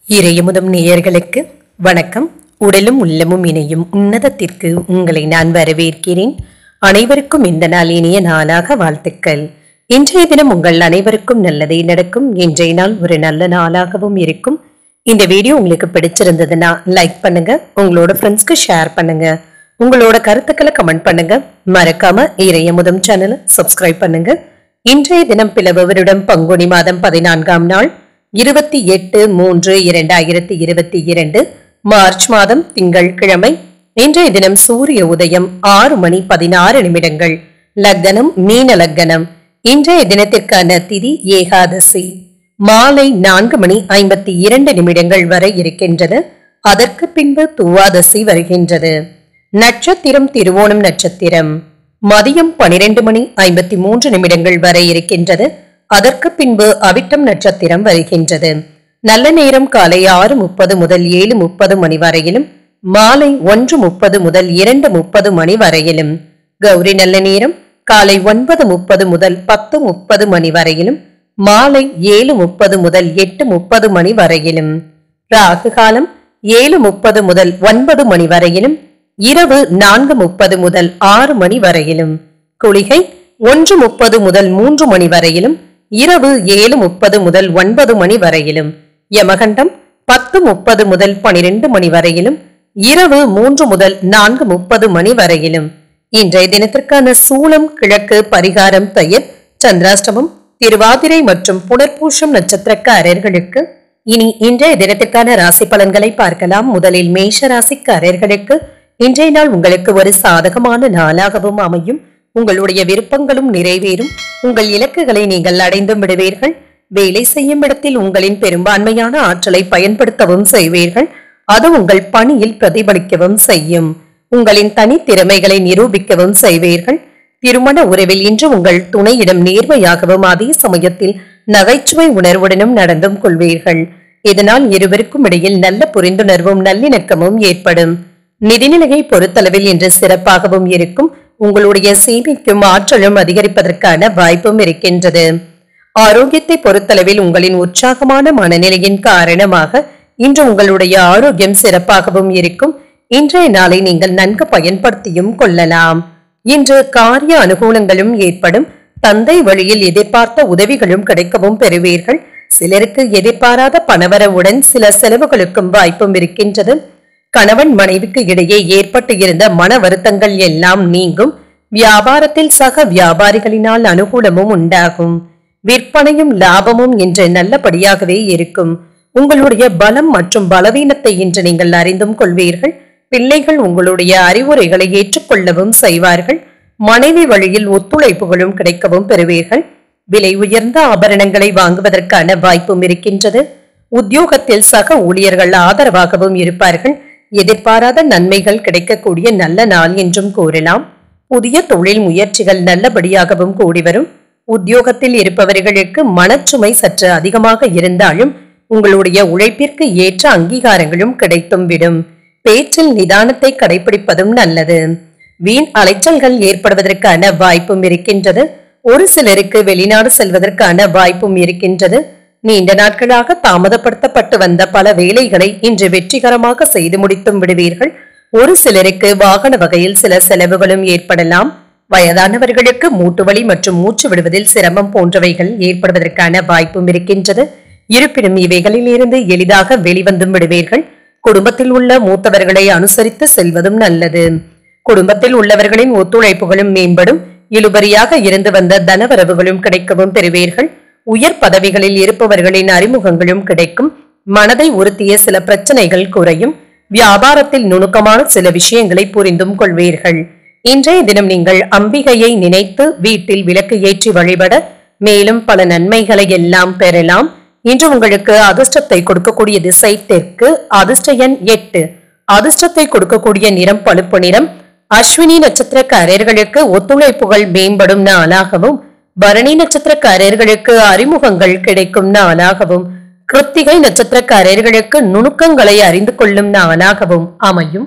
இறையமுதம் நேயர்களுக்கு வணக்கம் உடலும் உள்ளமும் இணையும் உன்னதத்திற்கு உங்களை நான் வரவேற்கிறேன் அனைவருக்கும் இந்த நாள் இனிய நாளாக வாழ்த்துக்கள் இன்றைய தினம் உங்கள் அனைவருக்கும் நல்லதே நடக்கும் இன்றைய நாள் ஒரு நல்ல நாளாகவும் இருக்கும் இந்த வீடியோ உங்களுக்கு பிடிச்சிருந்ததுன்னா லைக் பண்ணுங்க உங்களோட ஃப்ரெண்ட்ஸ்க்கு ஷேர் பண்ணுங்க உங்களோட கருத்துக்களை கமெண்ட் பண்ணுங்க மறக்காம இறையமுதம் சேனலை சப்ஸ்கிரைப் பண்ணுங்க இன்றைய தினம் பிளவருடம் பங்குனி மாதம் பதினான்காம் நாள் இருபத்தி எட்டு மூன்று இரண்டாயிரத்தி இருபத்தி இரண்டு மார்ச் மாதம் திங்கள் கிழமை இன்றைய தினம் சூரிய உதயம் ஆறு மணி பதினாறு நிமிடங்கள் லக்னம் மீன லக்னம் இன்றைய தினத்திற்கான திதி ஏகாதசி மாலை நான்கு மணி ஐம்பத்தி இரண்டு நிமிடங்கள் வரை இருக்கின்றது அதற்கு பின்பு துவாதசி வருகின்றது நட்சத்திரம் திருவோணம் நட்சத்திரம் மதியம் பனிரெண்டு மணி ஐம்பத்தி மூன்று நிமிடங்கள் வரை இருக்கின்றது அதற்கு பின்பு அவிட்டம் நட்சத்திரம் வருகின்றது நல்ல நேரம் காலை ஆறு முப்பது முதல் ஏழு முப்பது மணி வரையிலும் மாலை ஒன்று முப்பது முதல் இரண்டு முப்பது மணி வரையிலும் கௌரி நல்ல நேரம் காலை ஒன்பது முப்பது முதல் பத்து முப்பது மணி வரையிலும் மாலை ஏழு முப்பது முதல் எட்டு முப்பது மணி வரையிலும் ராகு காலம் ஏழு முப்பது முதல் ஒன்பது மணி வரையிலும் இரவு நான்கு முப்பது முதல் ஆறு மணி வரையிலும் குளிகை ஒன்று முப்பது முதல் மூன்று மணி வரையிலும் இரவு ஏழு முப்பது முதல் ஒன்பது மணி வரையிலும் யமகண்டம் பத்து முப்பது முதல் பனிரெண்டு மணி வரையிலும் இரவு மூன்று முதல் நான்கு முப்பது மணி வரையிலும் இன்றைய தினத்திற்கான சூளம் கிழக்கு பரிகாரம் பெயர் சந்திராஷ்டமம் திருவாதிரை மற்றும் புனர்பூஷம் நட்சத்திரக்காரர்களுக்கு இனி இன்றைய தினத்திற்கான ராசி பலன்களை பார்க்கலாம் முதலில் மேஷ ராசிக்காரர்களுக்கு இன்றைய நாள் உங்களுக்கு ஒரு சாதகமான நாளாகவும் அமையும் உங்களுடைய விருப்பங்களும் நிறைவேறும் உங்கள் இலக்குகளை நீங்கள் அடைந்தும் விடுவீர்கள் வேலை செய்யும் இடத்தில் உங்களின் பெரும்பான்மையான ஆற்றலை பயன்படுத்தவும் செய்வீர்கள் அது உங்கள் பணியில் பிரதிபலிக்கவும் செய்யும் உங்களின் தனித்திறமைகளை நிரூபிக்கவும் செய்வீர்கள் திருமண உறவில் இன்று உங்கள் துணையிடம் நேர்மையாகவும் அதே சமயத்தில் நகைச்சுவை உணர்வுடனும் நடந்தும் கொள்வீர்கள் இதனால் இருவருக்கும் இடையில் நல்ல புரிந்துணர்வும் நல்லிணக்கமும் ஏற்படும் நிதிநிலையை பொறுத்தளவில் இன்று சிறப்பாகவும் இருக்கும் உங்களுடைய சேமிக்கும் ஆற்றலும் அதிகரிப்பதற்கான வாய்ப்பும் இருக்கின்றது ஆரோக்கியத்தை பொறுத்தளவில் உங்களின் உற்சாகமான மனநிலையின் காரணமாக இன்று உங்களுடைய ஆரோக்கியம் சிறப்பாகவும் இருக்கும் இன்றைய நாளை நீங்கள் நன்கு பயன்படுத்தியும் கொள்ளலாம் இன்று காரிய அனுகூலங்களும் ஏற்படும் தந்தை வழியில் எதிர்பார்த்த உதவிகளும் கிடைக்கவும் பெறுவீர்கள் சிலருக்கு எதிர்பாராத பணவரவுடன் சில செலவுகளுக்கும் வாய்ப்பும் இருக்கின்றது கணவன் மனைவிக்கு இடையே ஏற்பட்டு இருந்த மன வருத்தங்கள் எல்லாம் நீங்கும் வியாபாரத்தில் சக வியாபாரிகளினால் அனுகூலமும் உண்டாகும் விற்பனையும் லாபமும் இன்று நல்லபடியாகவே இருக்கும் உங்களுடைய பலம் மற்றும் பலவீனத்தை இன்று நீங்கள் அறிந்தும் கொள்வீர்கள் பிள்ளைகள் உங்களுடைய அறிவுரைகளை ஏற்றுக்கொள்ளவும் செய்வார்கள் மனைவி வழியில் ஒத்துழைப்புகளும் கிடைக்கவும் பெறுவீர்கள் விலை உயர்ந்த ஆபரணங்களை வாங்குவதற்கான வாய்ப்பும் இருக்கின்றது உத்தியோகத்தில் சக ஊழியர்கள் ஆதரவாகவும் இருப்பார்கள் எதிர்பாராத நன்மைகள் கிடைக்கக்கூடிய நல்ல நாள் என்றும் கூறலாம் புதிய தொழில் முயற்சிகள் நல்லபடியாகவும் கூடி வரும் உத்தியோகத்தில் இருப்பவர்களுக்கு மனச்சுமை சற்று அதிகமாக இருந்தாலும் உங்களுடைய உழைப்பிற்கு ஏற்ற அங்கீகாரங்களும் கிடைத்தும் விடும் பேச்சில் நிதானத்தை கடைபிடிப்பதும் நல்லது வீண் அலைச்சல்கள் ஏற்படுவதற்கான வாய்ப்பும் இருக்கின்றது ஒரு சிலருக்கு வெளிநாடு செல்வதற்கான வாய்ப்பும் இருக்கின்றது நீண்ட நாட்களாக தாமதப்படுத்தப்பட்டு வந்த பல வேலைகளை இன்று வெற்றிகரமாக செய்து முடித்தும் விடுவீர்கள் ஒரு சிலருக்கு வாகன வகையில் சில செலவுகளும் ஏற்படலாம் வயதானவர்களுக்கு மூட்டுவலி மற்றும் மூச்சு விடுவதில் சிரமம் போன்றவைகள் ஏற்படுவதற்கான வாய்ப்பும் இருக்கின்றது இருப்பினும் இவைகளில் இருந்து எளிதாக வெளிவந்தும் விடுவீர்கள் குடும்பத்தில் உள்ள மூத்தவர்களை அனுசரித்து செல்வதும் நல்லது குடும்பத்தில் உள்ளவர்களின் ஒத்துழைப்புகளும் மேம்படும் இழுபறியாக இருந்து வந்த தனவரவுகளும் கிடைக்கவும் பெறுவீர்கள் உயர் பதவிகளில் இருப்பவர்களின் அறிமுகங்களும் கிடைக்கும் மனதை உறுத்திய சில பிரச்சனைகள் குறையும் வியாபாரத்தில் நுணுக்கமான சில விஷயங்களை புரிந்தும் கொள்வீர்கள் இன்றைய தினம் நீங்கள் அம்பிகையை நினைத்து வீட்டில் விளக்கு ஏற்றி வழிபட மேலும் பல நன்மைகளை எல்லாம் பெறலாம் இன்று உங்களுக்கு அதிர்ஷ்டத்தை கொடுக்கக்கூடிய திசை தெற்கு அதிர்ஷ்ட எண் எட்டு அதிர்ஷ்டத்தை கொடுக்கக்கூடிய நிறம் பழுப்பு நிறம் அஸ்வினி நட்சத்திரக்காரர்களுக்கு ஒத்துழைப்புகள் மேம்படும் நாளாகவும் பரணி நட்சத்திரக்காரர்களுக்கு அறிமுகங்கள் கிடைக்கும் நாளாகவும் கிருத்திகை நட்சத்திரக்காரர்களுக்கு நுணுக்கங்களை அறிந்து கொள்ளும் நாளாகவும் அமையும்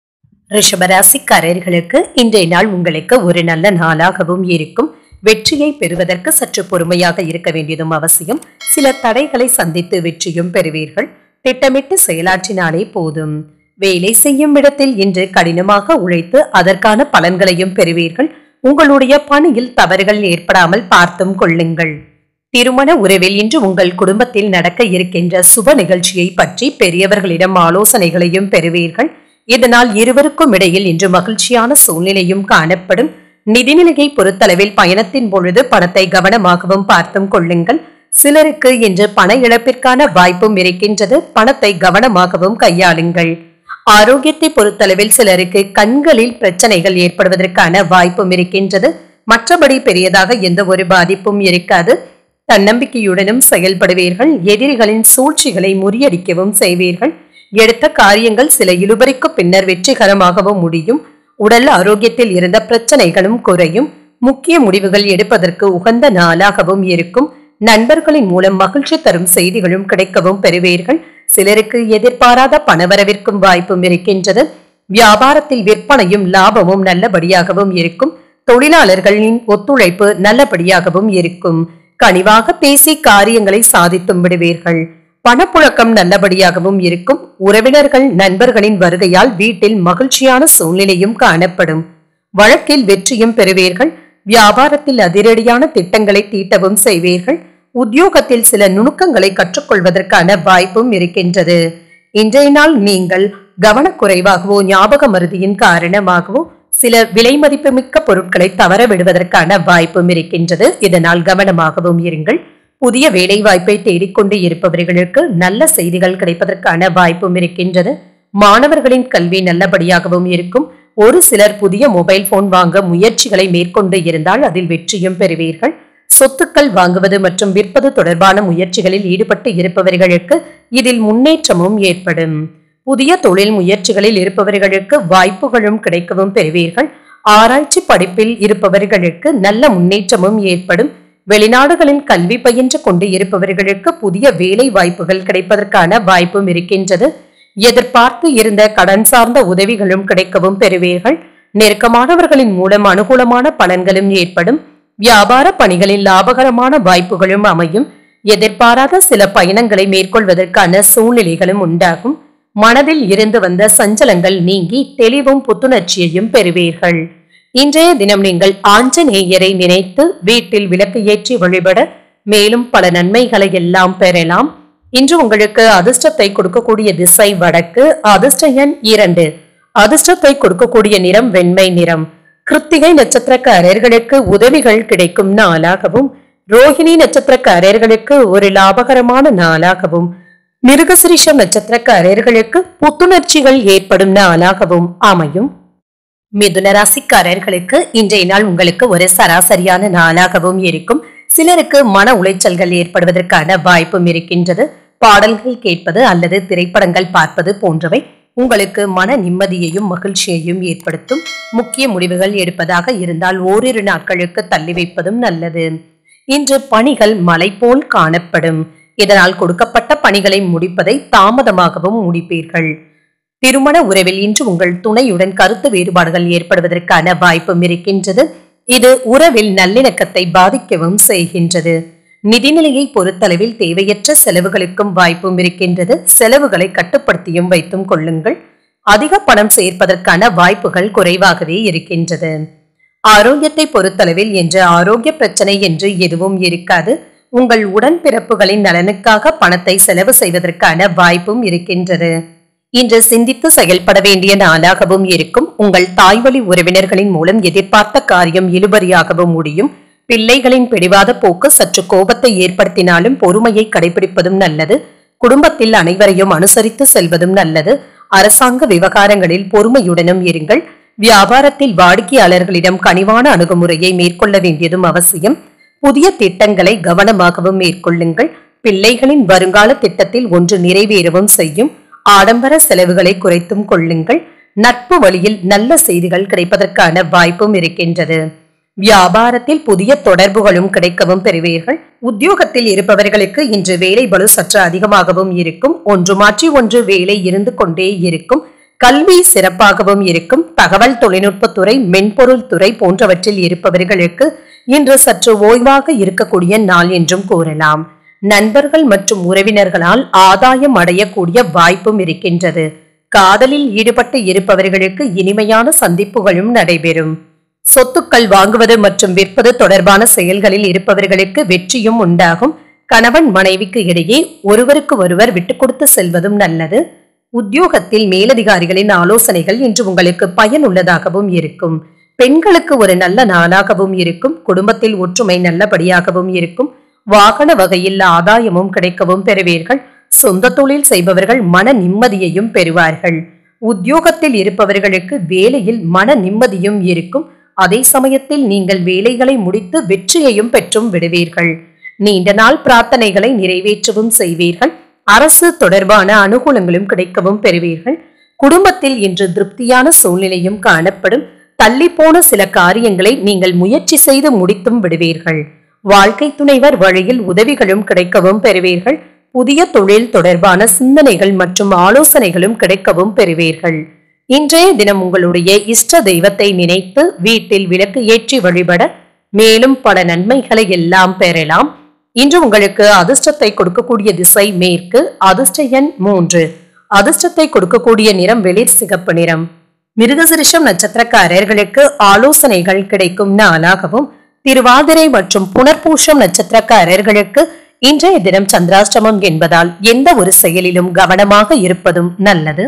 ரிஷபராசிக்காரர்களுக்கு இன்றைய நாள் உங்களுக்கு ஒரு நல்ல நாளாகவும் இருக்கும் வெற்றியை பெறுவதற்கு சற்று பொறுமையாக இருக்க வேண்டியதும் அவசியம் சில தடைகளை சந்தித்து வெற்றியும் பெறுவீர்கள் திட்டமிட்டு செயலாற்றினாலே போதும் வேலை செய்யும் இடத்தில் இன்று கடினமாக உழைத்து அதற்கான பலன்களையும் பெறுவீர்கள் உங்களுடைய பணியில் தவறுகள் ஏற்படாமல் பார்த்தும் கொள்ளுங்கள் திருமண உறவில் இன்று உங்கள் குடும்பத்தில் நடக்க இருக்கின்ற சுப நிகழ்ச்சியை பற்றி பெரியவர்களிடம் ஆலோசனைகளையும் பெறுவீர்கள் இதனால் இருவருக்கும் இடையில் இன்று மகிழ்ச்சியான சூழ்நிலையும் காணப்படும் நிதிநிலையை பொறுத்தளவில் பயணத்தின் பொழுது பணத்தை கவனமாகவும் பார்த்தும் கொள்ளுங்கள் சிலருக்கு இன்று பண இழப்பிற்கான வாய்ப்பும் இருக்கின்றது பணத்தை கவனமாகவும் கையாளுங்கள் ஆரோக்கியத்தை பொறுத்தளவில் சிலருக்கு கண்களில் பிரச்சனைகள் ஏற்படுவதற்கான வாய்ப்பும் இருக்கின்றது மற்றபடி பெரியதாக எந்த ஒரு பாதிப்பும் இருக்காது தன்னம்பிக்கையுடனும் செயல்படுவீர்கள் எதிரிகளின் சூழ்ச்சிகளை முறியடிக்கவும் செய்வீர்கள் எடுத்த காரியங்கள் சில இழுபறிக்கு பின்னர் வெற்றிகரமாகவும் முடியும் உடல் ஆரோக்கியத்தில் இருந்த பிரச்சனைகளும் குறையும் முக்கிய முடிவுகள் எடுப்பதற்கு உகந்த நாளாகவும் இருக்கும் நண்பர்களின் மூலம் மகிழ்ச்சி தரும் செய்திகளும் கிடைக்கவும் பெறுவீர்கள் சிலருக்கு எதிர்பாராத பணவரவிற்கும் வாய்ப்பும் இருக்கின்றது வியாபாரத்தில் விற்பனையும் லாபமும் நல்லபடியாகவும் இருக்கும் தொழிலாளர்களின் ஒத்துழைப்பு நல்லபடியாகவும் இருக்கும் கனிவாக பேசி காரியங்களை சாதித்தும் விடுவீர்கள் பணப்புழக்கம் நல்லபடியாகவும் இருக்கும் உறவினர்கள் நண்பர்களின் வருகையால் வீட்டில் மகிழ்ச்சியான சூழ்நிலையும் காணப்படும் வழக்கில் வெற்றியும் பெறுவீர்கள் வியாபாரத்தில் அதிரடியான திட்டங்களை தீட்டவும் செய்வீர்கள் உத்தியோகத்தில் சில நுணுக்கங்களை கற்றுக்கொள்வதற்கான வாய்ப்பும் இருக்கின்றது இன்றைய நாள் நீங்கள் கவனக்குறைவாகவோ ஞாபக மருதியின் காரணமாகவோ சில விலை மதிப்புமிக்க பொருட்களை தவற விடுவதற்கான வாய்ப்பும் இருக்கின்றது இதனால் கவனமாகவும் இருங்கள் புதிய வேலை வாய்ப்பை தேடிக்கொண்டு இருப்பவர்களுக்கு நல்ல செய்திகள் கிடைப்பதற்கான வாய்ப்பும் இருக்கின்றது மாணவர்களின் கல்வி நல்லபடியாகவும் இருக்கும் ஒரு சிலர் புதிய மொபைல் போன் வாங்க முயற்சிகளை மேற்கொண்டு இருந்தால் அதில் வெற்றியும் பெறுவீர்கள் சொத்துக்கள் வாங்குவது மற்றும் விற்பது தொடர்பான முயற்சிகளில் ஈடுபட்டு இருப்பவர்களுக்கு இதில் முன்னேற்றமும் ஏற்படும் புதிய தொழில் முயற்சிகளில் இருப்பவர்களுக்கு வாய்ப்புகளும் கிடைக்கவும் பெறுவீர்கள் ஆராய்ச்சி படிப்பில் இருப்பவர்களுக்கு நல்ல முன்னேற்றமும் ஏற்படும் வெளிநாடுகளில் கல்வி பயின்று கொண்டு இருப்பவர்களுக்கு புதிய வேலை வாய்ப்புகள் கிடைப்பதற்கான வாய்ப்பும் இருக்கின்றது எதிர்பார்த்து இருந்த கடன் சார்ந்த உதவிகளும் கிடைக்கவும் பெறுவீர்கள் நெருக்கமானவர்களின் மூலம் அனுகூலமான பலன்களும் ஏற்படும் வியாபார பணிகளில் லாபகரமான வாய்ப்புகளும் அமையும் எதிர்பாராத சில பயணங்களை மேற்கொள்வதற்கான சூழ்நிலைகளும் உண்டாகும் மனதில் இருந்து வந்த சஞ்சலங்கள் நீங்கி தெளிவும் புத்துணர்ச்சியையும் பெறுவீர்கள் இன்றைய தினம் நீங்கள் ஆஞ்சநேயரை நினைத்து வீட்டில் விளக்கு ஏற்றி வழிபட மேலும் பல நன்மைகளை எல்லாம் பெறலாம் இன்று உங்களுக்கு அதிர்ஷ்டத்தை கொடுக்கக்கூடிய திசை வடக்கு அதிர்ஷ்ட எண் இரண்டு அதிர்ஷ்டத்தை கொடுக்கக்கூடிய நிறம் வெண்மை நிறம் கிருத்திகை நட்சத்திரக்காரர்களுக்கு உதவிகள் கிடைக்கும் நாளாகவும் ரோஹிணி நட்சத்திரக்காரர்களுக்கு ஒரு லாபகரமான நாளாகவும் மிருகசிரிஷம் நட்சத்திரக்காரர்களுக்கு புத்துணர்ச்சிகள் ஏற்படும் நாளாகவும் அமையும் மிதுன ராசிக்காரர்களுக்கு இன்றைய நாள் உங்களுக்கு ஒரு சராசரியான நாளாகவும் இருக்கும் சிலருக்கு மன உளைச்சல்கள் ஏற்படுவதற்கான வாய்ப்பும் இருக்கின்றது பாடல்கள் கேட்பது அல்லது திரைப்படங்கள் பார்ப்பது போன்றவை உங்களுக்கு மன நிம்மதியையும் மகிழ்ச்சியையும் ஏற்படுத்தும் முக்கிய முடிவுகள் எடுப்பதாக இருந்தால் ஓரிரு நாட்களுக்கு தள்ளி வைப்பதும் நல்லது இன்று பணிகள் மலை போல் காணப்படும் இதனால் கொடுக்கப்பட்ட பணிகளை முடிப்பதை தாமதமாகவும் முடிப்பீர்கள் திருமண உறவில் இன்று உங்கள் துணையுடன் கருத்து வேறுபாடுகள் ஏற்படுவதற்கான வாய்ப்பும் இருக்கின்றது இது உறவில் நல்லிணக்கத்தை பாதிக்கவும் செய்கின்றது நிதிநிலையை பொறுத்தளவில் தேவையற்ற செலவுகளுக்கும் வாய்ப்பும் இருக்கின்றது செலவுகளை கட்டுப்படுத்தியும் வைத்தும் கொள்ளுங்கள் அதிக பணம் சேர்ப்பதற்கான வாய்ப்புகள் குறைவாகவே இருக்கின்றது ஆரோக்கியத்தை பொறுத்தளவில் என்ற ஆரோக்கிய பிரச்சனை என்று எதுவும் இருக்காது உங்கள் உடன்பிறப்புகளின் நலனுக்காக பணத்தை செலவு செய்வதற்கான வாய்ப்பும் இருக்கின்றது இன்று சிந்தித்து செயல்பட வேண்டிய நாளாகவும் இருக்கும் உங்கள் தாய்வழி உறவினர்களின் மூலம் எதிர்பார்த்த காரியம் இழுபறியாகவும் முடியும் பிள்ளைகளின் பிடிவாத போக்கு சற்று கோபத்தை ஏற்படுத்தினாலும் பொறுமையை கடைபிடிப்பதும் நல்லது குடும்பத்தில் அனைவரையும் அனுசரித்து செல்வதும் நல்லது அரசாங்க விவகாரங்களில் பொறுமையுடனும் இருங்கள் வியாபாரத்தில் வாடிக்கையாளர்களிடம் கனிவான அணுகுமுறையை மேற்கொள்ள வேண்டியதும் அவசியம் புதிய திட்டங்களை கவனமாகவும் மேற்கொள்ளுங்கள் பிள்ளைகளின் வருங்கால திட்டத்தில் ஒன்று நிறைவேறவும் செய்யும் ஆடம்பர செலவுகளை குறைத்தும் கொள்ளுங்கள் நட்பு வழியில் நல்ல செய்திகள் கிடைப்பதற்கான வாய்ப்பும் இருக்கின்றது வியாபாரத்தில் புதிய தொடர்புகளும் கிடைக்கவும் பெறுவீர்கள் உத்தியோகத்தில் இருப்பவர்களுக்கு இன்று வேலை பளு சற்று அதிகமாகவும் இருக்கும் ஒன்று மாற்றி ஒன்று வேலை இருந்து கொண்டே இருக்கும் கல்வி சிறப்பாகவும் இருக்கும் தகவல் தொழில்நுட்பத்துறை மென்பொருள் துறை போன்றவற்றில் இருப்பவர்களுக்கு இன்று சற்று ஓய்வாக இருக்கக்கூடிய நாள் என்றும் கூறலாம் நண்பர்கள் மற்றும் உறவினர்களால் ஆதாயம் அடையக்கூடிய வாய்ப்பும் இருக்கின்றது காதலில் ஈடுபட்டு இருப்பவர்களுக்கு இனிமையான சந்திப்புகளும் நடைபெறும் சொத்துக்கள் வாங்குவது மற்றும் விற்பது தொடர்பான செயல்களில் இருப்பவர்களுக்கு வெற்றியும் உண்டாகும் கணவன் மனைவிக்கு இடையே ஒருவருக்கு ஒருவர் விட்டுக் கொடுத்து செல்வதும் நல்லது உத்தியோகத்தில் மேலதிகாரிகளின் ஆலோசனைகள் இன்று உங்களுக்கு பயனுள்ளதாகவும் இருக்கும் பெண்களுக்கு ஒரு நல்ல நாளாகவும் இருக்கும் குடும்பத்தில் ஒற்றுமை நல்லபடியாகவும் இருக்கும் வாகன வகையில் ஆதாயமும் கிடைக்கவும் பெறுவீர்கள் சொந்த தொழில் செய்பவர்கள் மன நிம்மதியையும் பெறுவார்கள் உத்தியோகத்தில் இருப்பவர்களுக்கு வேலையில் மன நிம்மதியும் இருக்கும் அதே சமயத்தில் நீங்கள் வேலைகளை முடித்து வெற்றியையும் பெற்றும் விடுவீர்கள் நீண்ட நாள் பிரார்த்தனைகளை நிறைவேற்றவும் செய்வீர்கள் அரசு தொடர்பான அனுகூலங்களும் கிடைக்கவும் பெறுவீர்கள் குடும்பத்தில் இன்று திருப்தியான சூழ்நிலையும் காணப்படும் தள்ளி போன சில காரியங்களை நீங்கள் முயற்சி செய்து முடித்தும் விடுவீர்கள் வாழ்க்கை துணைவர் வழியில் உதவிகளும் கிடைக்கவும் பெறுவீர்கள் புதிய தொழில் தொடர்பான சிந்தனைகள் மற்றும் ஆலோசனைகளும் கிடைக்கவும் பெறுவீர்கள் இன்றைய தினம் உங்களுடைய இஷ்ட தெய்வத்தை நினைத்து வீட்டில் விளக்கு ஏற்றி வழிபட மேலும் பல நன்மைகளை எல்லாம் பெறலாம் இன்று உங்களுக்கு அதிர்ஷ்டத்தை கொடுக்கக்கூடிய திசை மேற்கு அதிர்ஷ்ட எண் மூன்று அதிர்ஷ்டத்தை கொடுக்கக்கூடிய நிறம் வெளிர் சிகப்பு நிறம் மிருகசிரிஷம் நட்சத்திரக்காரர்களுக்கு ஆலோசனைகள் கிடைக்கும் நாளாகவும் திருவாதிரை மற்றும் புனர்பூஷம் நட்சத்திரக்காரர்களுக்கு இன்றைய தினம் சந்திராஷ்டமம் என்பதால் எந்த ஒரு செயலிலும் கவனமாக இருப்பதும் நல்லது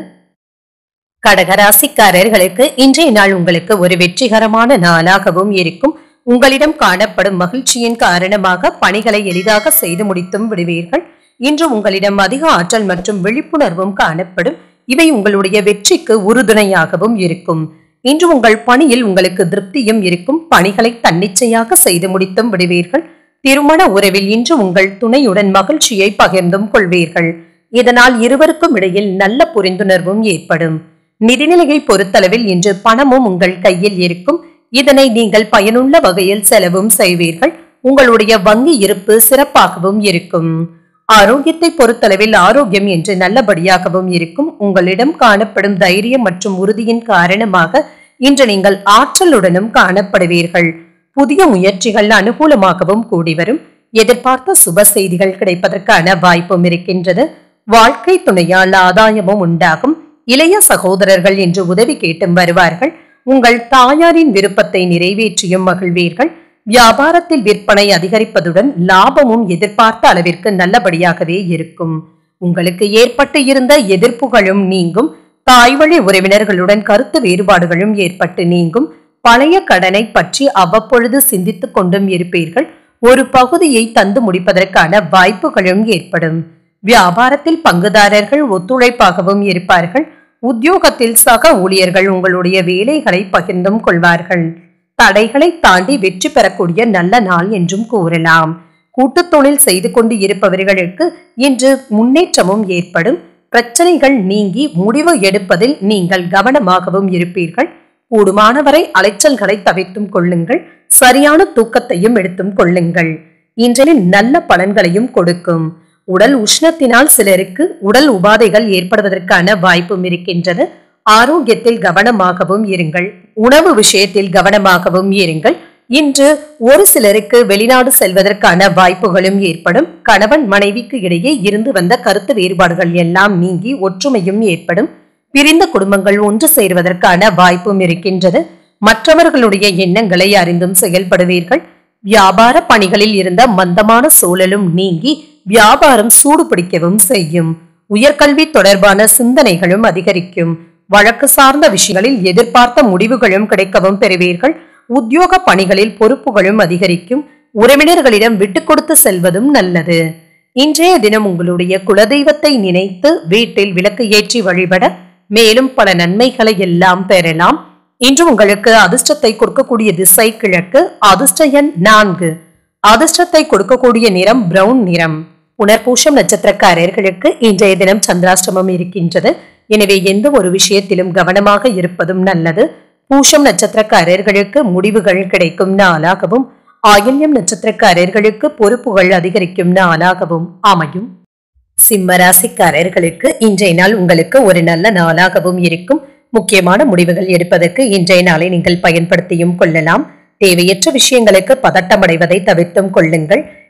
கடகராசிக்காரர்களுக்கு இன்றைய நாள் உங்களுக்கு ஒரு வெற்றிகரமான நாளாகவும் இருக்கும் உங்களிடம் காணப்படும் மகிழ்ச்சியின் காரணமாக பணிகளை எளிதாக செய்து முடித்தும் விடுவீர்கள் இன்று உங்களிடம் அதிக ஆற்றல் மற்றும் விழிப்புணர்வும் காணப்படும் இவை உங்களுடைய வெற்றிக்கு உறுதுணையாகவும் இருக்கும் இன்று உங்கள் பணியில் உங்களுக்கு திருப்தியும் இருக்கும் பணிகளை தன்னிச்சையாக செய்து முடித்தும் விடுவீர்கள் திருமண உறவில் இன்று உங்கள் துணையுடன் மகிழ்ச்சியை பகிர்ந்தும் கொள்வீர்கள் இதனால் இருவருக்கும் இடையில் நல்ல புரிந்துணர்வும் ஏற்படும் நிதிநிலையை பொறுத்தளவில் இன்று பணமும் உங்கள் கையில் இருக்கும் இதனை நீங்கள் பயனுள்ள வகையில் செலவும் செய்வீர்கள் உங்களுடைய வங்கி இருப்பு சிறப்பாகவும் இருக்கும் ஆரோக்கியத்தை பொறுத்தளவில் ஆரோக்கியம் என்று நல்லபடியாகவும் இருக்கும் உங்களிடம் காணப்படும் தைரியம் மற்றும் உறுதியின் காரணமாக இன்று நீங்கள் ஆற்றலுடனும் காணப்படுவீர்கள் புதிய முயற்சிகள் அனுகூலமாகவும் கூடி வரும் எதிர்பார்த்த சுப செய்திகள் கிடைப்பதற்கான வாய்ப்பும் இருக்கின்றது வாழ்க்கை துணையால் ஆதாயமும் உண்டாகும் இளைய சகோதரர்கள் என்று உதவி கேட்டும் வருவார்கள் உங்கள் தாயாரின் விருப்பத்தை நிறைவேற்றியும் மகிழ்வீர்கள் வியாபாரத்தில் விற்பனை அதிகரிப்பதுடன் லாபமும் எதிர்பார்த்த அளவிற்கு நல்லபடியாகவே இருக்கும் உங்களுக்கு ஏற்பட்டு இருந்த எதிர்ப்புகளும் நீங்கும் தாய்வழி உறவினர்களுடன் கருத்து வேறுபாடுகளும் ஏற்பட்டு நீங்கும் பழைய கடனை பற்றி அவ்வப்பொழுது சிந்தித்துக் கொண்டும் இருப்பீர்கள் ஒரு பகுதியை தந்து முடிப்பதற்கான வாய்ப்புகளும் ஏற்படும் வியாபாரத்தில் பங்குதாரர்கள் ஒத்துழைப்பாகவும் இருப்பார்கள் உத்தியோகத்தில் சக ஊழியர்கள் உங்களுடைய வேலைகளை பகிர்ந்தும் கொள்வார்கள் தடைகளை தாண்டி வெற்றி பெறக்கூடிய நல்ல நாள் என்றும் கூறலாம் கூட்டுத் தொழில் செய்து கொண்டு இருப்பவர்களுக்கு இன்று முன்னேற்றமும் ஏற்படும் பிரச்சனைகள் நீங்கி முடிவு எடுப்பதில் நீங்கள் கவனமாகவும் இருப்பீர்கள் கூடுமானவரை அலைச்சல்களை தவிர்த்தும் கொள்ளுங்கள் சரியான தூக்கத்தையும் எடுத்தும் கொள்ளுங்கள் இன்றைய நல்ல பலன்களையும் கொடுக்கும் உடல் உஷ்ணத்தினால் சிலருக்கு உடல் உபாதைகள் ஏற்படுவதற்கான வாய்ப்பும் இருக்கின்றது ஆரோக்கியத்தில் கவனமாகவும் இருங்கள் உணவு விஷயத்தில் கவனமாகவும் இருங்கள் இன்று ஒரு சிலருக்கு வெளிநாடு செல்வதற்கான வாய்ப்புகளும் ஏற்படும் கணவன் மனைவிக்கு இடையே இருந்து வந்த கருத்து வேறுபாடுகள் எல்லாம் நீங்கி ஒற்றுமையும் ஏற்படும் பிரிந்த குடும்பங்கள் ஒன்று சேருவதற்கான வாய்ப்பும் இருக்கின்றது மற்றவர்களுடைய எண்ணங்களை அறிந்தும் செயல்படுவீர்கள் வியாபார பணிகளில் இருந்த மந்தமான சூழலும் நீங்கி வியாபாரம் சூடு பிடிக்கவும் செய்யும் உயர்கல்வி தொடர்பான சிந்தனைகளும் அதிகரிக்கும் வழக்கு சார்ந்த விஷயங்களில் எதிர்பார்த்த முடிவுகளும் கிடைக்கவும் பெறுவீர்கள் உத்தியோக பணிகளில் பொறுப்புகளும் அதிகரிக்கும் உறவினர்களிடம் விட்டுக் கொடுத்து செல்வதும் நல்லது இன்றைய தினம் உங்களுடைய குலதெய்வத்தை நினைத்து வீட்டில் விளக்கு ஏற்றி வழிபட மேலும் பல நன்மைகளை எல்லாம் பெறலாம் இன்று உங்களுக்கு அதிர்ஷ்டத்தை கொடுக்கக்கூடிய திசை கிழக்கு அதிர்ஷ்ட எண் நான்கு அதிர்ஷ்டத்தை கொடுக்கக்கூடிய நிறம் பிரவுன் நிறம் புனர்பூஷம் நட்சத்திரக்காரர்களுக்கு இன்றைய தினம் சந்திராஷ்டமம் இருக்கின்றது எனவே எந்த ஒரு விஷயத்திலும் கவனமாக இருப்பதும் நல்லது பூஷம் நட்சத்திரக்காரர்களுக்கு முடிவுகள் கிடைக்கும் நாளாகவும் ஆயில்யம் நட்சத்திரக்காரர்களுக்கு பொறுப்புகள் அதிகரிக்கும் நாளாகவும் அமையும் சிம்ம ராசிக்காரர்களுக்கு இன்றைய நாள் உங்களுக்கு ஒரு நல்ல நாளாகவும் இருக்கும் முக்கியமான முடிவுகள் எடுப்பதற்கு இன்றைய நாளை நீங்கள் பயன்படுத்தியும் கொள்ளலாம் தேவையற்ற விஷயங்களுக்கு பதட்டமடைவதை தவிர்த்தும் கொள்ளுங்கள்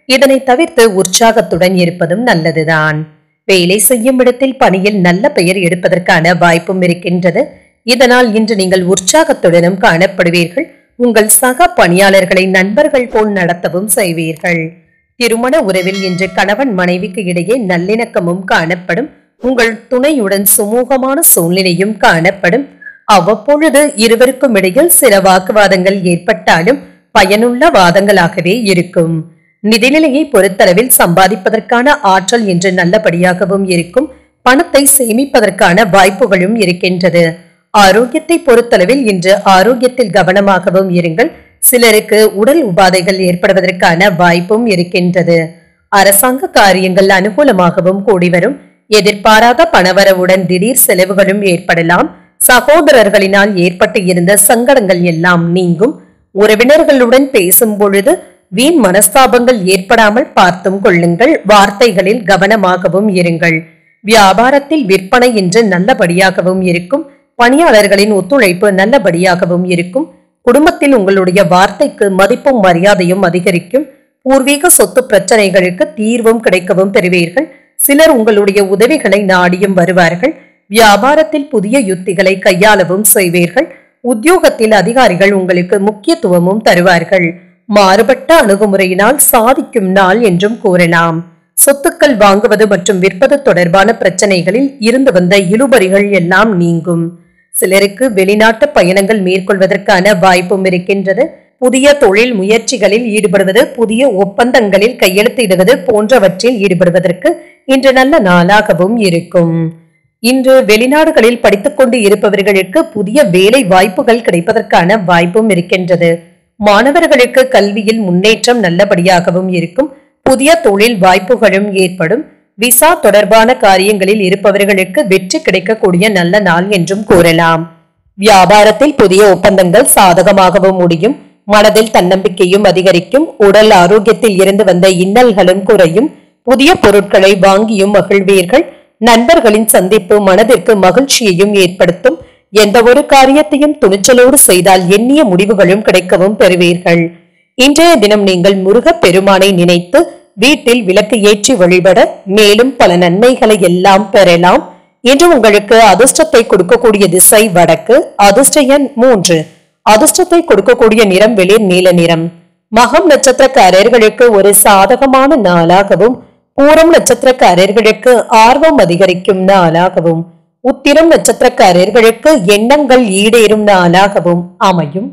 இதனை தவிர்த்து உற்சாகத்துடன் இருப்பதும் நல்லதுதான் வேலை செய்யும் இடத்தில் பணியில் நல்ல பெயர் எடுப்பதற்கான வாய்ப்பும் இருக்கின்றது இதனால் இன்று நீங்கள் உற்சாகத்துடனும் காணப்படுவீர்கள் உங்கள் சக பணியாளர்களை நண்பர்கள் போல் நடத்தவும் செய்வீர்கள் திருமண உறவில் இன்று கணவன் மனைவிக்கு இடையே நல்லிணக்கமும் காணப்படும் உங்கள் துணையுடன் சுமூகமான சூழ்நிலையும் காணப்படும் அவ்வப்பொழுது இருவருக்கும் இடையில் சில வாக்குவாதங்கள் ஏற்பட்டாலும் பயனுள்ள வாதங்களாகவே இருக்கும் நிதிநிலையை பொறுத்தளவில் சம்பாதிப்பதற்கான ஆற்றல் இன்று நல்லபடியாகவும் இருக்கும் பணத்தை சேமிப்பதற்கான வாய்ப்புகளும் இருக்கின்றது ஆரோக்கியத்தை பொறுத்தளவில் இன்று ஆரோக்கியத்தில் கவனமாகவும் இருங்கள் சிலருக்கு உடல் உபாதைகள் ஏற்படுவதற்கான வாய்ப்பும் இருக்கின்றது அரசாங்க காரியங்கள் அனுகூலமாகவும் கூடி வரும் எதிர்பாராத பணவரவுடன் திடீர் செலவுகளும் ஏற்படலாம் சகோதரர்களினால் ஏற்பட்டு இருந்த சங்கடங்கள் எல்லாம் நீங்கும் உறவினர்களுடன் பேசும் பொழுது வீண் மனஸ்தாபங்கள் ஏற்படாமல் பார்த்தும் கொள்ளுங்கள் வார்த்தைகளில் கவனமாகவும் இருங்கள் வியாபாரத்தில் விற்பனை இன்று நல்லபடியாகவும் இருக்கும் பணியாளர்களின் ஒத்துழைப்பு நல்லபடியாகவும் இருக்கும் குடும்பத்தில் உங்களுடைய வார்த்தைக்கு மதிப்பும் மரியாதையும் அதிகரிக்கும் பூர்வீக சொத்து பிரச்சனைகளுக்கு தீர்வும் கிடைக்கவும் பெறுவீர்கள் சிலர் உங்களுடைய உதவிகளை நாடியும் வருவார்கள் வியாபாரத்தில் புதிய யுத்திகளை கையாளவும் செய்வீர்கள் உத்தியோகத்தில் அதிகாரிகள் உங்களுக்கு முக்கியத்துவமும் தருவார்கள் மாறுபட்ட அணுகுமுறையினால் சாதிக்கும் நாள் என்றும் கூறலாம் சொத்துக்கள் வாங்குவது மற்றும் விற்பது தொடர்பான பிரச்சனைகளில் இருந்து வந்த இழுபறிகள் எல்லாம் நீங்கும் சிலருக்கு வெளிநாட்டு பயணங்கள் மேற்கொள்வதற்கான வாய்ப்பும் இருக்கின்றது புதிய தொழில் முயற்சிகளில் ஈடுபடுவது புதிய ஒப்பந்தங்களில் கையெழுத்திடுவது போன்றவற்றில் ஈடுபடுவதற்கு இன்று நல்ல நாளாகவும் இருக்கும் இன்று வெளிநாடுகளில் படித்துக் கொண்டு இருப்பவர்களுக்கு புதிய வேலை வாய்ப்புகள் கிடைப்பதற்கான வாய்ப்பும் இருக்கின்றது மாணவர்களுக்கு கல்வியில் முன்னேற்றம் நல்லபடியாகவும் இருக்கும் புதிய தொழில் வாய்ப்புகளும் ஏற்படும் விசா தொடர்பான காரியங்களில் இருப்பவர்களுக்கு வெற்றி கிடைக்கக்கூடிய நல்ல நாள் என்றும் கூறலாம் வியாபாரத்தில் புதிய ஒப்பந்தங்கள் சாதகமாகவும் முடியும் மனதில் தன்னம்பிக்கையும் அதிகரிக்கும் உடல் ஆரோக்கியத்தில் இருந்து வந்த இன்னல்களும் குறையும் புதிய பொருட்களை வாங்கியும் மகிழ்வீர்கள் நண்பர்களின் சந்திப்பு மனதிற்கு மகிழ்ச்சியையும் ஏற்படுத்தும் எந்த ஒரு காரியத்தையும் துணிச்சலோடு செய்தால் எண்ணிய முடிவுகளும் கிடைக்கவும் பெறுவீர்கள் இன்றைய தினம் நீங்கள் முருகப் பெருமானை நினைத்து வீட்டில் விளக்கு ஏற்றி வழிபட மேலும் பல நன்மைகளை எல்லாம் பெறலாம் இன்று உங்களுக்கு அதிர்ஷ்டத்தை கொடுக்கக்கூடிய திசை வடக்கு அதிர்ஷ்ட எண் மூன்று அதிர்ஷ்டத்தை கொடுக்கக்கூடிய நிறம் வெளிர் நீல நிறம் மகம் நட்சத்திரக்காரர்களுக்கு ஒரு சாதகமான நாளாகவும் பூரம் நட்சத்திரக்காரர்களுக்கு ஆர்வம் அதிகரிக்கும் நாளாகவும் உத்திரம் நட்சத்திரக்காரர்களுக்கு எண்ணங்கள் ஈடேறும் நாளாகவும் அமையும்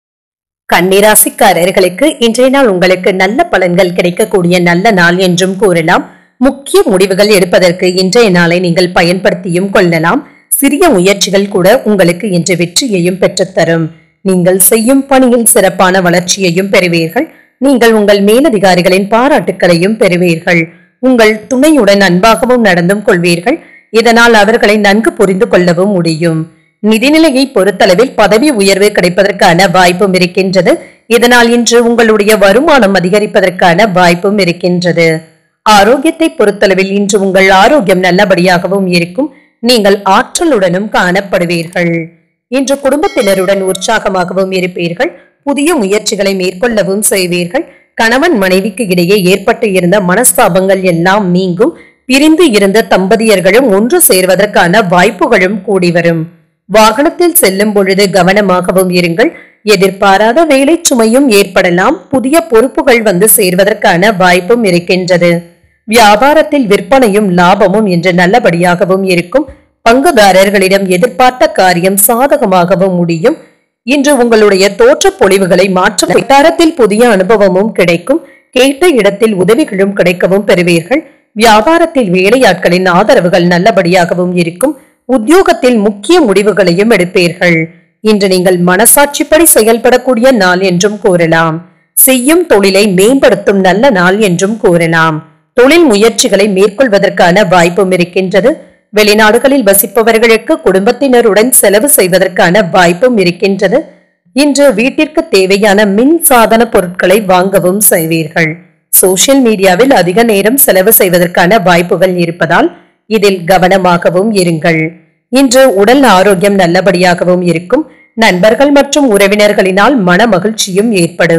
கன்னிராசிக்காரர்களுக்கு இன்றைய நாள் உங்களுக்கு நல்ல பலன்கள் கிடைக்கக்கூடிய நல்ல நாள் என்றும் கூறலாம் முக்கிய முடிவுகள் எடுப்பதற்கு இன்றைய நாளை நீங்கள் பயன்படுத்தியும் கொள்ளலாம் சிறிய முயற்சிகள் கூட உங்களுக்கு இன்று வெற்றியையும் பெற்றுத்தரும் நீங்கள் செய்யும் பணியில் சிறப்பான வளர்ச்சியையும் பெறுவீர்கள் நீங்கள் உங்கள் மேலதிகாரிகளின் பாராட்டுக்களையும் பெறுவீர்கள் உங்கள் துணையுடன் அன்பாகவும் நடந்தும் கொள்வீர்கள் இதனால் அவர்களை நன்கு புரிந்து கொள்ளவும் முடியும் நிதிநிலையை பொறுத்தளவில் பதவி உயர்வு கிடைப்பதற்கான வாய்ப்பும் இருக்கின்றது இதனால் இன்று உங்களுடைய வருமானம் அதிகரிப்பதற்கான வாய்ப்பும் இருக்கின்றது ஆரோக்கியத்தை பொறுத்தளவில் இன்று உங்கள் ஆரோக்கியம் நல்லபடியாகவும் இருக்கும் நீங்கள் ஆற்றலுடனும் காணப்படுவீர்கள் இன்று குடும்பத்தினருடன் உற்சாகமாகவும் இருப்பீர்கள் புதிய முயற்சிகளை மேற்கொள்ளவும் செய்வீர்கள் கணவன் மனைவிக்கு இடையே ஏற்பட்டு இருந்த மனஸ்தாபங்கள் எல்லாம் நீங்கும் பிரிந்து இருந்த தம்பதியர்களும் ஒன்று சேர்வதற்கான வாய்ப்புகளும் கூடி வரும் வாகனத்தில் செல்லும் பொழுது கவனமாகவும் இருங்கள் எதிர்பாராத வேலை சுமையும் ஏற்படலாம் புதிய பொறுப்புகள் வந்து சேர்வதற்கான வாய்ப்பும் இருக்கின்றது வியாபாரத்தில் விற்பனையும் லாபமும் இன்று நல்லபடியாகவும் இருக்கும் பங்குதாரர்களிடம் எதிர்பார்த்த காரியம் சாதகமாகவும் முடியும் இன்று உங்களுடைய தோற்ற பொலிவுகளை மாற்ற வட்டாரத்தில் புதிய அனுபவமும் கிடைக்கும் கேட்ட இடத்தில் உதவிகளும் கிடைக்கவும் பெறுவீர்கள் வியாபாரத்தில் வேலையாட்களின் ஆதரவுகள் நல்லபடியாகவும் இருக்கும் உத்தியோகத்தில் முக்கிய முடிவுகளையும் எடுப்பீர்கள் இன்று நீங்கள் மனசாட்சிப்படி செயல்படக்கூடிய நாள் என்றும் கூறலாம் செய்யும் தொழிலை மேம்படுத்தும் நல்ல நாள் என்றும் கூறலாம் தொழில் முயற்சிகளை மேற்கொள்வதற்கான வாய்ப்பும் இருக்கின்றது வெளிநாடுகளில் வசிப்பவர்களுக்கு குடும்பத்தினருடன் செலவு செய்வதற்கான வாய்ப்பும் இருக்கின்றது இன்று வீட்டிற்கு தேவையான மின் சாதன பொருட்களை வாங்கவும் செய்வீர்கள் சோஷியல் மீடியாவில் அதிக நேரம் செலவு செய்வதற்கான வாய்ப்புகள் இருப்பதால் இதில் கவனமாகவும் இருங்கள் இன்று உடல் ஆரோக்கியம் நல்லபடியாகவும் இருக்கும் நண்பர்கள் மற்றும் உறவினர்களினால் மன மகிழ்ச்சியும் ஏற்படும்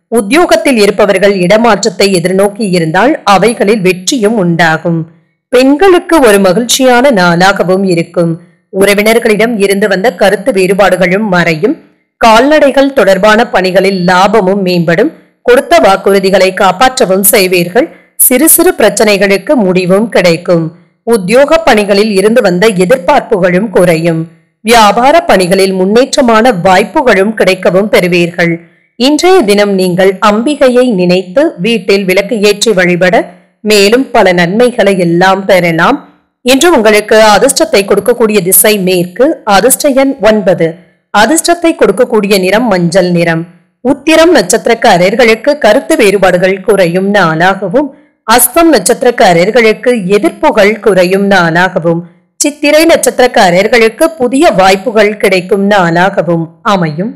உத்தியோகத்தில் இருப்பவர்கள் இடமாற்றத்தை எதிர்நோக்கி இருந்தால் அவைகளில் வெற்றியும் உண்டாகும் பெண்களுக்கு ஒரு மகிழ்ச்சியான நாளாகவும் இருக்கும் உறவினர்களிடம் இருந்து வந்த கருத்து வேறுபாடுகளும் மறையும் கால்நடைகள் தொடர்பான பணிகளில் லாபமும் மேம்படும் கொடுத்த வாக்குறுதிகளை காப்பாற்றவும் செய்வீர்கள் சிறு சிறு பிரச்சனைகளுக்கு முடிவும் கிடைக்கும் உத்தியோக பணிகளில் இருந்து வந்த எதிர்பார்ப்புகளும் குறையும் வியாபார பணிகளில் முன்னேற்றமான வாய்ப்புகளும் கிடைக்கவும் பெறுவீர்கள் இன்றைய தினம் நீங்கள் அம்பிகையை நினைத்து வீட்டில் விளக்கு ஏற்றி வழிபட மேலும் பல நன்மைகளை எல்லாம் பெறலாம் இன்று உங்களுக்கு அதிர்ஷ்டத்தை கொடுக்கக்கூடிய திசை மேற்கு அதிர்ஷ்ட எண் ஒன்பது அதிர்ஷ்டத்தை கொடுக்கக்கூடிய நிறம் மஞ்சள் நிறம் உத்திரம் நட்சத்திரக்காரர்களுக்கு கருத்து வேறுபாடுகள் குறையும் நாளாகவும் அஸ்தம் நட்சத்திரக்காரர்களுக்கு எதிர்ப்புகள் குறையும் நாளாகவும் சித்திரை நட்சத்திரக்காரர்களுக்கு புதிய வாய்ப்புகள் கிடைக்கும் நாளாகவும் அமையும்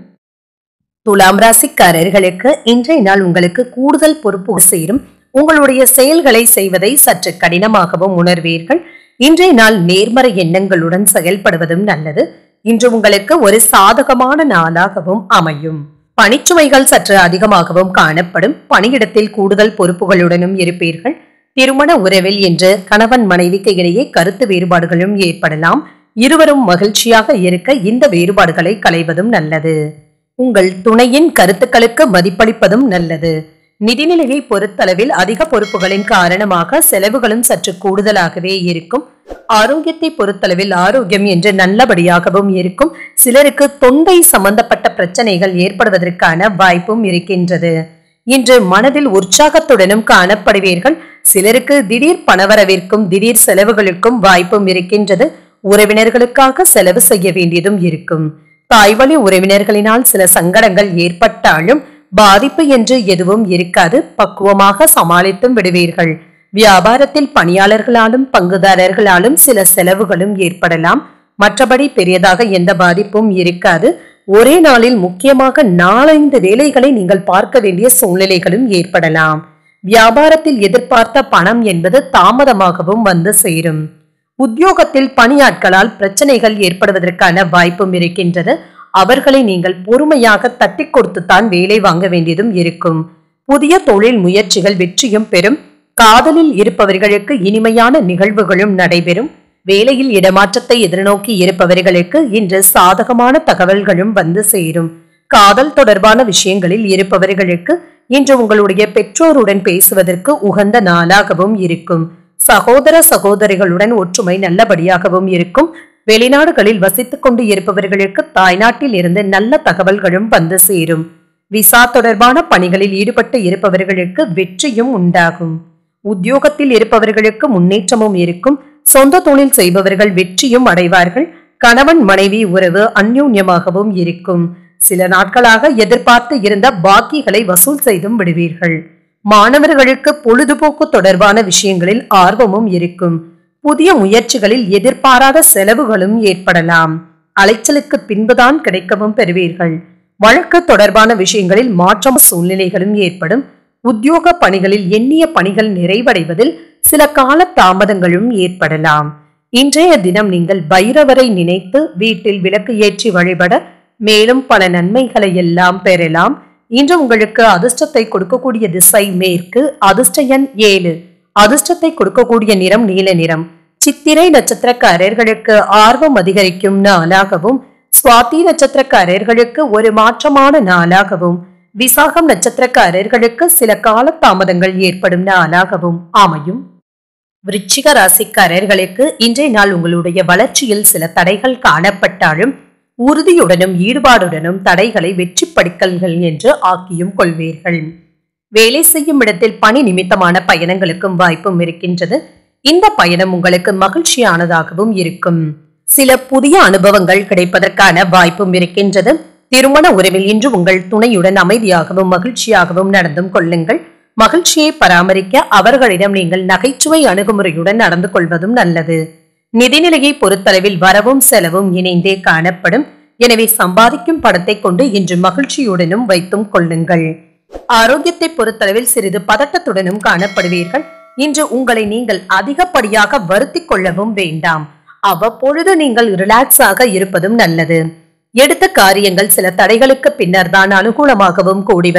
துலாம் ராசிக்காரர்களுக்கு இன்றைய நாள் உங்களுக்கு கூடுதல் பொறுப்பு சேரும் உங்களுடைய செயல்களை செய்வதை சற்று கடினமாகவும் உணர்வீர்கள் இன்றைய நாள் நேர்மறை எண்ணங்களுடன் செயல்படுவதும் நல்லது இன்று உங்களுக்கு ஒரு சாதகமான நாளாகவும் அமையும் பணிச்சுமைகள் சற்று அதிகமாகவும் காணப்படும் பணியிடத்தில் கூடுதல் பொறுப்புகளுடனும் இருப்பீர்கள் திருமண உறவில் என்று கணவன் மனைவிக்கு இடையே கருத்து வேறுபாடுகளும் ஏற்படலாம் இருவரும் மகிழ்ச்சியாக இருக்க இந்த வேறுபாடுகளை களைவதும் நல்லது உங்கள் துணையின் கருத்துக்களுக்கு மதிப்பளிப்பதும் நல்லது நிதிநிலையை பொறுத்தளவில் அதிக பொறுப்புகளின் காரணமாக செலவுகளும் சற்று கூடுதலாகவே இருக்கும் ஆரோக்கியத்தை பொறுத்தளவில் ஆரோக்கியம் என்று நல்லபடியாகவும் இருக்கும் சிலருக்கு தொண்டை சம்பந்தப்பட்ட பிரச்சனைகள் ஏற்படுவதற்கான வாய்ப்பும் இருக்கின்றது இன்று மனதில் உற்சாகத்துடனும் காணப்படுவீர்கள் சிலருக்கு திடீர் பணவரவிற்கும் திடீர் செலவுகளுக்கும் வாய்ப்பும் இருக்கின்றது உறவினர்களுக்காக செலவு செய்ய வேண்டியதும் இருக்கும் தாய்வழி உறவினர்களினால் சில சங்கடங்கள் ஏற்பட்டாலும் பாதிப்பு என்று எதுவும் இருக்காது பக்குவமாக சமாளித்தும் விடுவீர்கள் வியாபாரத்தில் பணியாளர்களாலும் பங்குதாரர்களாலும் சில செலவுகளும் ஏற்படலாம் மற்றபடி பெரியதாக எந்த பாதிப்பும் இருக்காது ஒரே நாளில் முக்கியமாக நாலைந்து வேலைகளை நீங்கள் பார்க்க வேண்டிய சூழ்நிலைகளும் ஏற்படலாம் வியாபாரத்தில் எதிர்பார்த்த பணம் என்பது தாமதமாகவும் வந்து சேரும் உத்தியோகத்தில் பணியாட்களால் பிரச்சனைகள் ஏற்படுவதற்கான வாய்ப்பும் இருக்கின்றது அவர்களை நீங்கள் பொறுமையாக தட்டி கொடுத்துத்தான் வேலை வாங்க வேண்டியதும் இருக்கும் புதிய தொழில் முயற்சிகள் வெற்றியும் பெறும் காதலில் இருப்பவர்களுக்கு இனிமையான நிகழ்வுகளும் நடைபெறும் வேலையில் இடமாற்றத்தை எதிர்நோக்கி இருப்பவர்களுக்கு இன்று சாதகமான தகவல்களும் வந்து சேரும் காதல் தொடர்பான விஷயங்களில் இருப்பவர்களுக்கு இன்று உங்களுடைய பெற்றோருடன் பேசுவதற்கு உகந்த நாளாகவும் இருக்கும் சகோதர சகோதரிகளுடன் ஒற்றுமை நல்லபடியாகவும் இருக்கும் வெளிநாடுகளில் வசித்துக் கொண்டு இருப்பவர்களுக்கு தாய்நாட்டில் இருந்து நல்ல தகவல்களும் வந்து சேரும் விசா தொடர்பான பணிகளில் ஈடுபட்டு இருப்பவர்களுக்கு வெற்றியும் உண்டாகும் உத்தியோகத்தில் இருப்பவர்களுக்கு முன்னேற்றமும் இருக்கும் சொந்த தொழில் செய்பவர்கள் வெற்றியும் அடைவார்கள் கணவன் மனைவி உறவு அந்யோன்யமாகவும் இருக்கும் சில நாட்களாக எதிர்பார்த்து இருந்த பாக்கிகளை வசூல் செய்தும் விடுவீர்கள் மாணவர்களுக்கு பொழுதுபோக்கு தொடர்பான விஷயங்களில் ஆர்வமும் இருக்கும் புதிய முயற்சிகளில் எதிர்பாராத செலவுகளும் ஏற்படலாம் அலைச்சலுக்கு பின்புதான் கிடைக்கவும் பெறுவீர்கள் வழக்கு தொடர்பான விஷயங்களில் மாற்றம் சூழ்நிலைகளும் ஏற்படும் உத்தியோக பணிகளில் எண்ணிய பணிகள் நிறைவடைவதில் சில கால தாமதங்களும் ஏற்படலாம் இன்றைய தினம் நீங்கள் பைரவரை நினைத்து வீட்டில் விளக்கு ஏற்றி வழிபட மேலும் பல நன்மைகளை எல்லாம் பெறலாம் இன்று உங்களுக்கு அதிர்ஷ்டத்தை கொடுக்கக்கூடிய திசை மேற்கு அதிர்ஷ்ட எண் ஏழு அதிர்ஷ்டத்தை கொடுக்கக்கூடிய நிறம் நீல நிறம் சித்திரை நட்சத்திரக்காரர்களுக்கு ஆர்வம் அதிகரிக்கும் நாளாகவும் சுவாதி நட்சத்திரக்காரர்களுக்கு ஒரு மாற்றமான நாளாகவும் விசாகம் நட்சத்திரக்காரர்களுக்கு சில கால தாமதங்கள் ஏற்படும் நாளாகவும் அமையும் விருச்சிக ராசிக்காரர்களுக்கு இன்றைய நாள் உங்களுடைய வளர்ச்சியில் சில தடைகள் காணப்பட்டாலும் உறுதியுடனும் ஈடுபாடுடனும் தடைகளை வெற்றி படிக்கல்கள் என்று ஆக்கியும் கொள்வீர்கள் வேலை செய்யும் இடத்தில் பணி நிமித்தமான பயணங்களுக்கும் வாய்ப்பும் இருக்கின்றது இந்த பயணம் உங்களுக்கு மகிழ்ச்சியானதாகவும் இருக்கும் சில புதிய அனுபவங்கள் கிடைப்பதற்கான வாய்ப்பும் இருக்கின்றது திருமண உறவில் இன்று உங்கள் துணையுடன் அமைதியாகவும் மகிழ்ச்சியாகவும் நடந்தும் கொள்ளுங்கள் மகிழ்ச்சியை பராமரிக்க அவர்களிடம் நீங்கள் நகைச்சுவை அணுகுமுறையுடன் நடந்து கொள்வதும் நல்லது நிதிநிலையை பொறுத்தளவில் வரவும் செலவும் இணைந்தே காணப்படும் எனவே சம்பாதிக்கும் படத்தை கொண்டு இன்று மகிழ்ச்சியுடனும் வைத்தும் கொள்ளுங்கள் ஆரோக்கியத்தை பொறுத்தளவில் சிறிது பதட்டத்துடனும் காணப்படுவீர்கள் இன்று உங்களை நீங்கள் அதிகப்படியாக வருத்திக் கொள்ளவும் வேண்டாம் அவ்வப்பொழுது நீங்கள் ரிலாக்ஸாக இருப்பதும் நல்லது எடுத்த காரியங்கள் சில தடைகளுக்கு பின்னர் தான் அனுகூலமாகவும் கூடி வரும்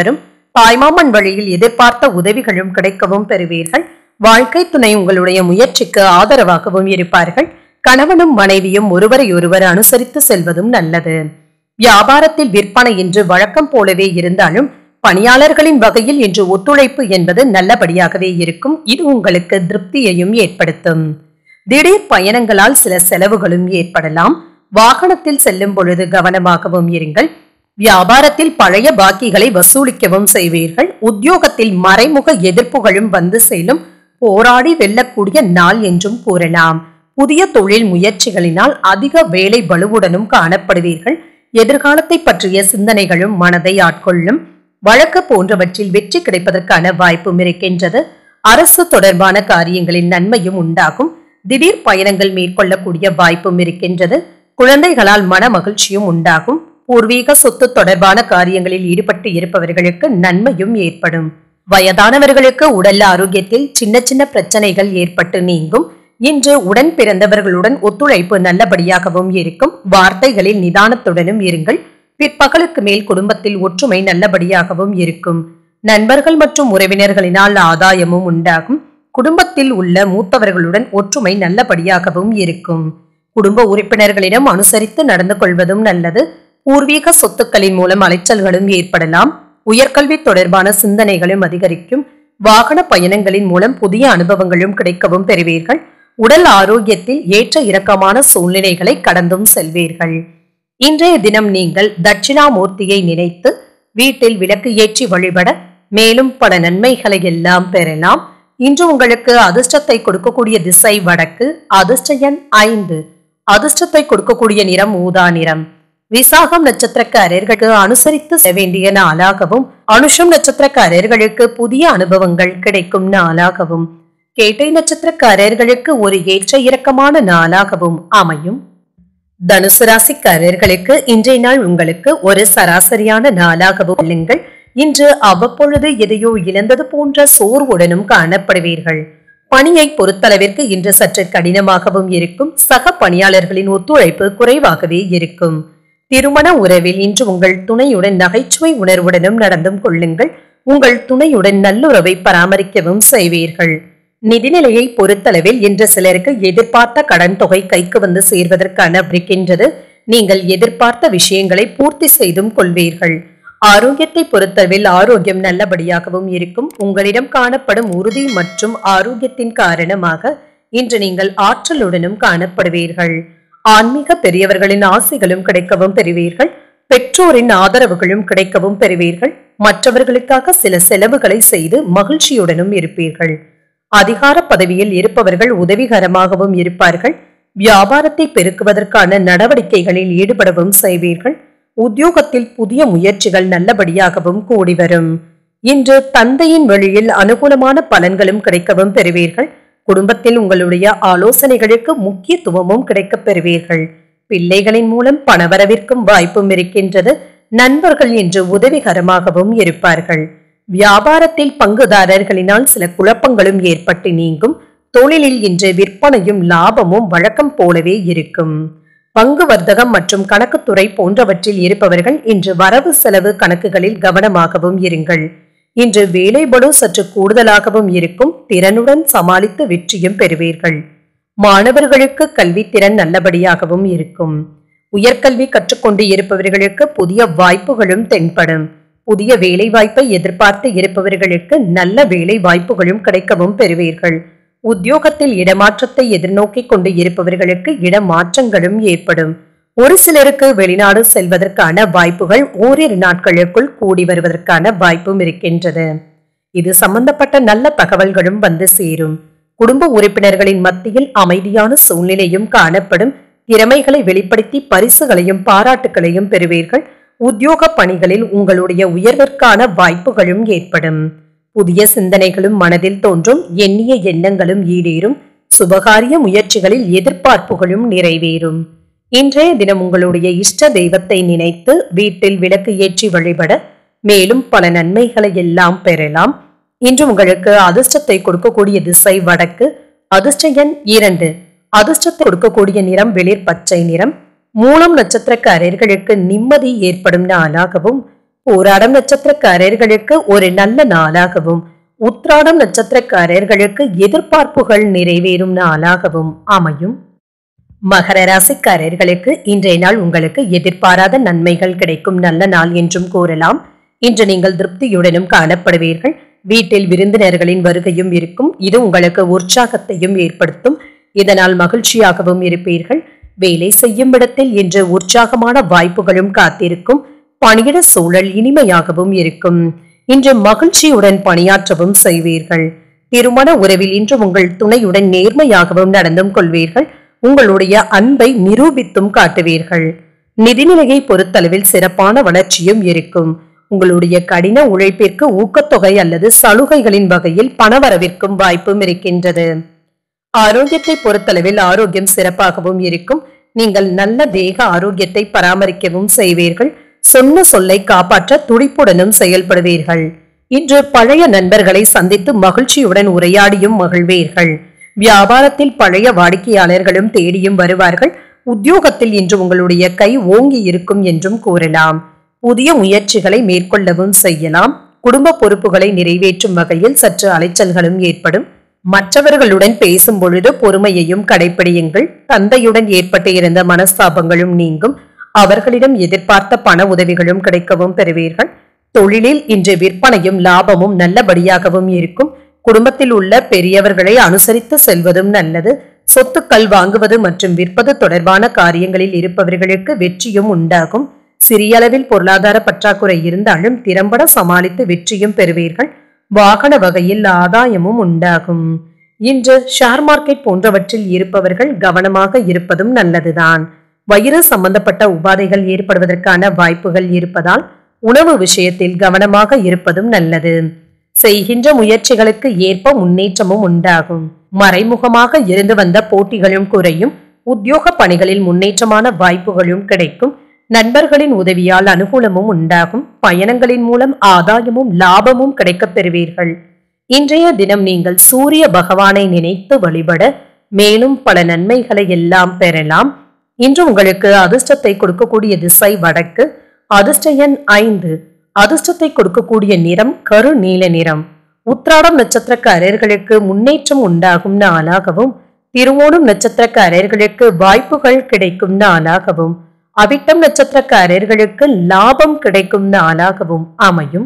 தாய்மாமன் வழியில் எதிர்பார்த்த உதவிகளும் கிடைக்கவும் பெறுவீர்கள் வாழ்க்கை துணை உங்களுடைய முயற்சிக்கு ஆதரவாகவும் இருப்பார்கள் கணவனும் மனைவியும் ஒருவரை ஒருவர் அனுசரித்து செல்வதும் நல்லது வியாபாரத்தில் விற்பனை என்று வழக்கம் போலவே இருந்தாலும் பணியாளர்களின் வகையில் இன்று ஒத்துழைப்பு என்பது நல்லபடியாகவே இருக்கும் இது உங்களுக்கு திருப்தியையும் ஏற்படுத்தும் திடீர் பயணங்களால் சில செலவுகளும் ஏற்படலாம் வாகனத்தில் செல்லும் பொழுது கவனமாகவும் இருங்கள் வியாபாரத்தில் பழைய பாக்கிகளை வசூலிக்கவும் செய்வீர்கள் உத்தியோகத்தில் மறைமுக எதிர்ப்புகளும் வந்து செல்லும் போராடி வெல்லக்கூடிய நாள் என்றும் கூறலாம் புதிய தொழில் முயற்சிகளினால் அதிக வேலை பலுவுடனும் காணப்படுவீர்கள் எதிர்காலத்தை பற்றிய சிந்தனைகளும் மனதை ஆட்கொள்ளும் வழக்கு போன்றவற்றில் வெற்றி கிடைப்பதற்கான வாய்ப்பும் இருக்கின்றது அரசு தொடர்பான காரியங்களில் நன்மையும் உண்டாகும் திடீர் பயணங்கள் மேற்கொள்ளக்கூடிய வாய்ப்பும் இருக்கின்றது குழந்தைகளால் மன மகிழ்ச்சியும் உண்டாகும் பூர்வீக சொத்து தொடர்பான காரியங்களில் ஈடுபட்டு இருப்பவர்களுக்கு நன்மையும் ஏற்படும் வயதானவர்களுக்கு உடல் ஆரோக்கியத்தில் சின்ன சின்ன பிரச்சனைகள் ஏற்பட்டு நீங்கும் இன்று உடன் பிறந்தவர்களுடன் ஒத்துழைப்பு நல்லபடியாகவும் இருக்கும் வார்த்தைகளில் நிதானத்துடனும் இருங்கள் பிற்பகலுக்கு மேல் குடும்பத்தில் ஒற்றுமை நல்லபடியாகவும் இருக்கும் நண்பர்கள் மற்றும் உறவினர்களினால் ஆதாயமும் உண்டாகும் குடும்பத்தில் உள்ள மூத்தவர்களுடன் ஒற்றுமை நல்லபடியாகவும் இருக்கும் குடும்ப உறுப்பினர்களிடம் அனுசரித்து நடந்து கொள்வதும் நல்லது பூர்வீக சொத்துக்களின் மூலம் அலைச்சல்களும் ஏற்படலாம் உயர்கல்வி தொடர்பான சிந்தனைகளும் அதிகரிக்கும் வாகன பயணங்களின் மூலம் புதிய அனுபவங்களும் கிடைக்கவும் பெறுவீர்கள் உடல் ஆரோக்கியத்தில் ஏற்ற இறக்கமான சூழ்நிலைகளை கடந்தும் செல்வீர்கள் இன்றைய தினம் நீங்கள் தட்சிணாமூர்த்தியை நினைத்து வீட்டில் விளக்கு ஏற்றி வழிபட மேலும் பல நன்மைகளை எல்லாம் பெறலாம் இன்று உங்களுக்கு அதிர்ஷ்டத்தை கொடுக்கக்கூடிய திசை வடக்கு அதிர்ஷ்ட எண் ஐந்து அதிர்ஷ்டத்தை கொடுக்கக்கூடிய நிறம் ஊதா நிறம் விசாகம் நட்சத்திரக்காரர்களுக்கு அனுசரித்து செல்ல வேண்டிய நாளாகவும் அனுஷம் நட்சத்திரக்காரர்களுக்கு புதிய அனுபவங்கள் கிடைக்கும் நாளாகவும் கேட்டை நட்சத்திரக்காரர்களுக்கு ஒரு ஏற்ற இறக்கமான நாளாகவும் அமையும் தனுசு ராசிக்காரர்களுக்கு இன்றைய நாள் உங்களுக்கு ஒரு சராசரியான நாளாகவும் கொள்ளுங்கள் இன்று அவ்வப்பொழுது எதையோ இழந்தது போன்ற சோர்வுடனும் காணப்படுவீர்கள் பணியை பொறுத்தளவிற்கு இன்று சற்று கடினமாகவும் இருக்கும் சக பணியாளர்களின் ஒத்துழைப்பு குறைவாகவே இருக்கும் திருமண உறவில் இன்று உங்கள் துணையுடன் நகைச்சுவை உணர்வுடனும் நடந்தும் கொள்ளுங்கள் உங்கள் துணையுடன் நல்லுறவை பராமரிக்கவும் செய்வீர்கள் நிதிநிலையை பொறுத்தளவில் இன்று சிலருக்கு எதிர்பார்த்த கடன் தொகை கைக்கு வந்து சேர்வதற்கான இருக்கின்றது நீங்கள் எதிர்பார்த்த விஷயங்களை பூர்த்தி செய்தும் கொள்வீர்கள் ஆரோக்கியத்தை பொறுத்தளவில் ஆரோக்கியம் நல்லபடியாகவும் இருக்கும் உங்களிடம் காணப்படும் உறுதி மற்றும் ஆரோக்கியத்தின் காரணமாக இன்று நீங்கள் ஆற்றலுடனும் காணப்படுவீர்கள் ஆன்மீக பெரியவர்களின் ஆசைகளும் கிடைக்கவும் பெறுவீர்கள் பெற்றோரின் ஆதரவுகளும் கிடைக்கவும் பெறுவீர்கள் மற்றவர்களுக்காக சில செலவுகளை செய்து மகிழ்ச்சியுடனும் இருப்பீர்கள் அதிகார பதவியில் இருப்பவர்கள் உதவிகரமாகவும் இருப்பார்கள் வியாபாரத்தை பெருக்குவதற்கான நடவடிக்கைகளில் ஈடுபடவும் செய்வீர்கள் உத்தியோகத்தில் புதிய முயற்சிகள் நல்லபடியாகவும் கூடி வரும் இன்று தந்தையின் வழியில் அனுகூலமான பலன்களும் கிடைக்கவும் பெறுவீர்கள் குடும்பத்தில் உங்களுடைய ஆலோசனைகளுக்கு முக்கியத்துவமும் கிடைக்கப் பெறுவீர்கள் பிள்ளைகளின் மூலம் பணவரவிற்கும் வாய்ப்பும் இருக்கின்றது நண்பர்கள் இன்று உதவிகரமாகவும் இருப்பார்கள் வியாபாரத்தில் பங்குதாரர்களினால் சில குழப்பங்களும் ஏற்பட்டு நீங்கும் தொழிலில் இன்று விற்பனையும் லாபமும் வழக்கம் போலவே இருக்கும் பங்கு வர்த்தகம் மற்றும் கணக்குத்துறை போன்றவற்றில் இருப்பவர்கள் இன்று வரவு செலவு கணக்குகளில் கவனமாகவும் இருங்கள் இன்று வேலைபளு சற்று கூடுதலாகவும் இருக்கும் திறனுடன் சமாளித்து வெற்றியும் பெறுவீர்கள் மாணவர்களுக்கு கல்வித்திறன் நல்லபடியாகவும் இருக்கும் உயர்கல்வி கற்றுக்கொண்டு இருப்பவர்களுக்கு புதிய வாய்ப்புகளும் தென்படும் புதிய வேலை வாய்ப்பை எதிர்பார்த்து இருப்பவர்களுக்கு நல்ல வேலை வாய்ப்புகளும் கிடைக்கவும் பெறுவீர்கள் உத்தியோகத்தில் இடமாற்றத்தை எதிர்நோக்கிக் கொண்டு இருப்பவர்களுக்கு இடமாற்றங்களும் ஏற்படும் ஒரு சிலருக்கு வெளிநாடு செல்வதற்கான வாய்ப்புகள் ஓரிரு நாட்களுக்குள் கூடி வருவதற்கான வாய்ப்பும் இருக்கின்றது இது சம்பந்தப்பட்ட நல்ல தகவல்களும் வந்து சேரும் குடும்ப உறுப்பினர்களின் மத்தியில் அமைதியான சூழ்நிலையும் காணப்படும் திறமைகளை வெளிப்படுத்தி பரிசுகளையும் பாராட்டுகளையும் பெறுவீர்கள் உத்தியோக பணிகளில் உங்களுடைய உயர்விற்கான வாய்ப்புகளும் ஏற்படும் புதிய சிந்தனைகளும் மனதில் தோன்றும் எண்ணிய எண்ணங்களும் ஈடேறும் சுபகாரிய முயற்சிகளில் எதிர்பார்ப்புகளும் நிறைவேறும் இன்றைய தினம் உங்களுடைய இஷ்ட தெய்வத்தை நினைத்து வீட்டில் விளக்கு ஏற்றி வழிபட மேலும் பல நன்மைகளை எல்லாம் பெறலாம் இன்று உங்களுக்கு அதிர்ஷ்டத்தை கொடுக்கக்கூடிய திசை வடக்கு அதிர்ஷ்ட எண் இரண்டு அதிர்ஷ்டத்தை கொடுக்கக்கூடிய நிறம் வெளிர் பச்சை நிறம் மூலம் நட்சத்திரக்காரர்களுக்கு நிம்மதி ஏற்படும் நாளாகவும் போராடம் நட்சத்திரக்காரர்களுக்கு ஒரு நல்ல நாளாகவும் உத்ராடம் நட்சத்திரக்காரர்களுக்கு எதிர்பார்ப்புகள் நிறைவேறும் நாளாகவும் அமையும் மகர ராசிக்காரர்களுக்கு இன்றைய நாள் உங்களுக்கு எதிர்பாராத நன்மைகள் கிடைக்கும் நல்ல நாள் என்றும் கூறலாம் இன்று நீங்கள் திருப்தியுடனும் காணப்படுவீர்கள் வீட்டில் விருந்தினர்களின் வருகையும் இருக்கும் இது உங்களுக்கு உற்சாகத்தையும் ஏற்படுத்தும் இதனால் மகிழ்ச்சியாகவும் இருப்பீர்கள் வேலை செய்யும் இடத்தில் இன்று உற்சாகமான வாய்ப்புகளும் காத்திருக்கும் பணியிட சூழல் இனிமையாகவும் இருக்கும் இன்று மகிழ்ச்சியுடன் பணியாற்றவும் செய்வீர்கள் திருமண உறவில் இன்று உங்கள் துணையுடன் நேர்மையாகவும் நடந்தும் கொள்வீர்கள் உங்களுடைய அன்பை நிரூபித்தும் காட்டுவீர்கள் நிதிநிலையை பொறுத்தளவில் சிறப்பான வளர்ச்சியும் இருக்கும் உங்களுடைய கடின உழைப்பிற்கு ஊக்கத்தொகை அல்லது சலுகைகளின் வகையில் பணவரவிற்கும் வாய்ப்பும் இருக்கின்றது ஆரோக்கியத்தை பொறுத்தளவில் ஆரோக்கியம் சிறப்பாகவும் இருக்கும் நீங்கள் நல்ல தேக ஆரோக்கியத்தை பராமரிக்கவும் செய்வீர்கள் சொன்ன சொல்லை காப்பாற்ற துடிப்புடனும் செயல்படுவீர்கள் இன்று பழைய நண்பர்களை சந்தித்து மகிழ்ச்சியுடன் உரையாடியும் மகிழ்வீர்கள் வியாபாரத்தில் பழைய வாடிக்கையாளர்களும் தேடியும் வருவார்கள் உத்தியோகத்தில் இன்று உங்களுடைய கை ஓங்கி இருக்கும் என்றும் கூறலாம் புதிய முயற்சிகளை மேற்கொள்ளவும் செய்யலாம் குடும்ப பொறுப்புகளை நிறைவேற்றும் வகையில் சற்று அலைச்சல்களும் ஏற்படும் மற்றவர்களுடன் பேசும் பொழுது பொறுமையையும் கடைபிடியுங்கள் தந்தையுடன் ஏற்பட்டு இருந்த மனஸ்தாபங்களும் நீங்கும் அவர்களிடம் எதிர்பார்த்த பண உதவிகளும் கிடைக்கவும் பெறுவீர்கள் தொழிலில் இன்று விற்பனையும் லாபமும் நல்லபடியாகவும் இருக்கும் குடும்பத்தில் உள்ள பெரியவர்களை அனுசரித்து செல்வதும் நல்லது சொத்துக்கள் வாங்குவது மற்றும் விற்பது தொடர்பான காரியங்களில் இருப்பவர்களுக்கு வெற்றியும் உண்டாகும் சிறிய அளவில் பொருளாதார பற்றாக்குறை இருந்தாலும் திறம்பட சமாளித்து வெற்றியும் பெறுவீர்கள் வாகன வகையில் ஆதாயமும் உண்டாகும் இன்று ஷேர் மார்க்கெட் போன்றவற்றில் இருப்பவர்கள் கவனமாக இருப்பதும் நல்லதுதான் வயிறு சம்பந்தப்பட்ட உபாதைகள் ஏற்படுவதற்கான வாய்ப்புகள் இருப்பதால் உணவு விஷயத்தில் கவனமாக இருப்பதும் நல்லது செய்கின்ற முயற்சிகளுக்கு ஏற்ப முன்னேற்றமும் உண்டாகும் மறைமுகமாக இருந்து வந்த போட்டிகளும் குறையும் உத்தியோக பணிகளில் முன்னேற்றமான வாய்ப்புகளும் கிடைக்கும் நண்பர்களின் உதவியால் அனுகூலமும் உண்டாகும் பயணங்களின் மூலம் ஆதாயமும் லாபமும் கிடைக்கப் பெறுவீர்கள் இன்றைய தினம் நீங்கள் சூரிய பகவானை நினைத்து வழிபட மேலும் பல நன்மைகளை எல்லாம் பெறலாம் இன்று உங்களுக்கு அதிர்ஷ்டத்தை கொடுக்கக்கூடிய திசை வடக்கு அதிர்ஷ்ட எண் ஐந்து அதிர்ஷ்டத்தை கொடுக்கக்கூடிய நிறம் கரு நீல நிறம் உத்ராடம் நட்சத்திரக்காரர்களுக்கு முன்னேற்றம் உண்டாகும் நாளாகவும் திருவோணம் நட்சத்திரக்காரர்களுக்கு வாய்ப்புகள் கிடைக்கும் நாளாகவும் அவிட்டம் நட்சத்திரக்காரர்களுக்கு லாபம் கிடைக்கும் நாளாகவும் அமையும்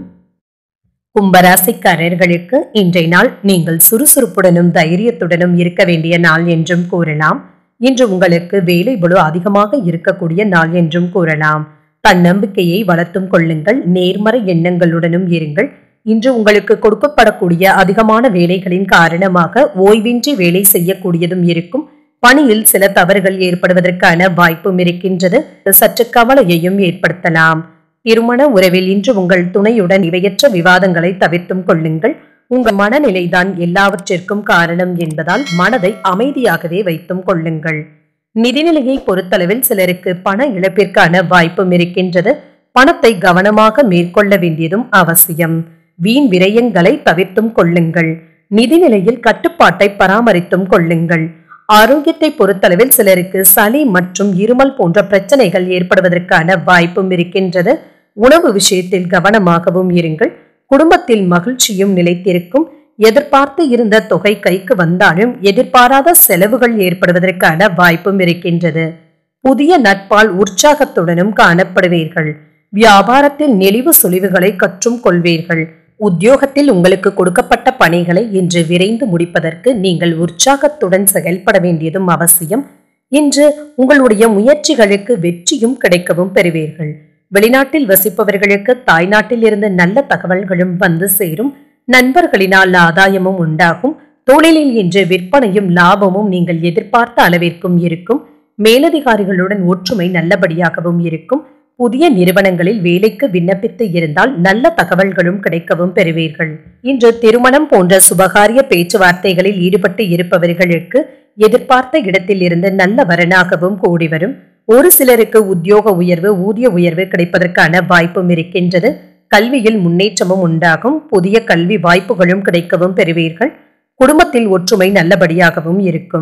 கும்பராசிக்காரர்களுக்கு இன்றைய நாள் நீங்கள் சுறுசுறுப்புடனும் தைரியத்துடனும் இருக்க வேண்டிய நாள் என்றும் கூறலாம் இன்று உங்களுக்கு வேலை பளு அதிகமாக இருக்கக்கூடிய நாள் என்றும் கூறலாம் தன்னம்பிக்கையை வளர்த்தும் கொள்ளுங்கள் நேர்மறை எண்ணங்களுடனும் இருங்கள் இன்று உங்களுக்கு கொடுக்கப்படக்கூடிய அதிகமான வேலைகளின் காரணமாக ஓய்வின்றி வேலை செய்யக்கூடியதும் இருக்கும் பணியில் சில தவறுகள் ஏற்படுவதற்கான வாய்ப்பும் இருக்கின்றது சற்று கவலையையும் ஏற்படுத்தலாம் திருமண உறவில் இன்று உங்கள் துணையுடன் இவையற்ற விவாதங்களை தவிர்த்தும் கொள்ளுங்கள் உங்கள் மனநிலைதான் எல்லாவற்றிற்கும் காரணம் என்பதால் மனதை அமைதியாகவே வைத்தும் கொள்ளுங்கள் நிதிநிலையை பொறுத்தளவில் சிலருக்கு பண இழப்பிற்கான வாய்ப்பும் இருக்கின்றது பணத்தை கவனமாக மேற்கொள்ள வேண்டியதும் அவசியம் வீண் விரயங்களை தவிர்த்தும் கொள்ளுங்கள் நிதிநிலையில் கட்டுப்பாட்டை பராமரித்தும் கொள்ளுங்கள் ஆரோக்கியத்தை பொறுத்தளவில் சிலருக்கு சளி மற்றும் இருமல் போன்ற பிரச்சனைகள் ஏற்படுவதற்கான வாய்ப்பும் இருக்கின்றது உணவு விஷயத்தில் கவனமாகவும் இருங்கள் குடும்பத்தில் மகிழ்ச்சியும் நிலைத்திருக்கும் எதிர்பார்த்து இருந்த தொகை கைக்கு வந்தாலும் எதிர்பாராத செலவுகள் ஏற்படுவதற்கான வாய்ப்பும் இருக்கின்றது புதிய நட்பால் உற்சாகத்துடனும் காணப்படுவீர்கள் வியாபாரத்தில் நெளிவு சுழிவுகளை கற்றும் கொள்வீர்கள் உத்தியோகத்தில் உங்களுக்கு கொடுக்கப்பட்ட பணிகளை இன்று விரைந்து முடிப்பதற்கு நீங்கள் உற்சாகத்துடன் செயல்பட வேண்டியதும் அவசியம் இன்று உங்களுடைய முயற்சிகளுக்கு வெற்றியும் கிடைக்கவும் பெறுவீர்கள் வெளிநாட்டில் வசிப்பவர்களுக்கு தாய்நாட்டில் இருந்து நல்ல தகவல்களும் வந்து சேரும் நண்பர்களினால் ஆதாயமும் உண்டாகும் தொழிலில் இன்று விற்பனையும் லாபமும் நீங்கள் எதிர்பார்த்த அளவிற்கும் இருக்கும் மேலதிகாரிகளுடன் ஒற்றுமை நல்லபடியாகவும் இருக்கும் புதிய நிறுவனங்களில் வேலைக்கு விண்ணப்பித்து இருந்தால் நல்ல தகவல்களும் கிடைக்கவும் பெறுவீர்கள் இன்று திருமணம் போன்ற சுபகாரிய பேச்சுவார்த்தைகளில் ஈடுபட்டு இருப்பவர்களுக்கு எதிர்பார்த்த இடத்தில் இருந்து நல்ல வரனாகவும் கூடி வரும் ஒரு சிலருக்கு உத்தியோக உயர்வு ஊதிய உயர்வு கிடைப்பதற்கான வாய்ப்பும் இருக்கின்றது கல்வியில் முன்னேற்றமும் உண்டாகும் புதிய கல்வி வாய்ப்புகளும் கிடைக்கவும் பெறுவீர்கள் குடும்பத்தில் ஒற்றுமை நல்லபடியாகவும் இருக்கும்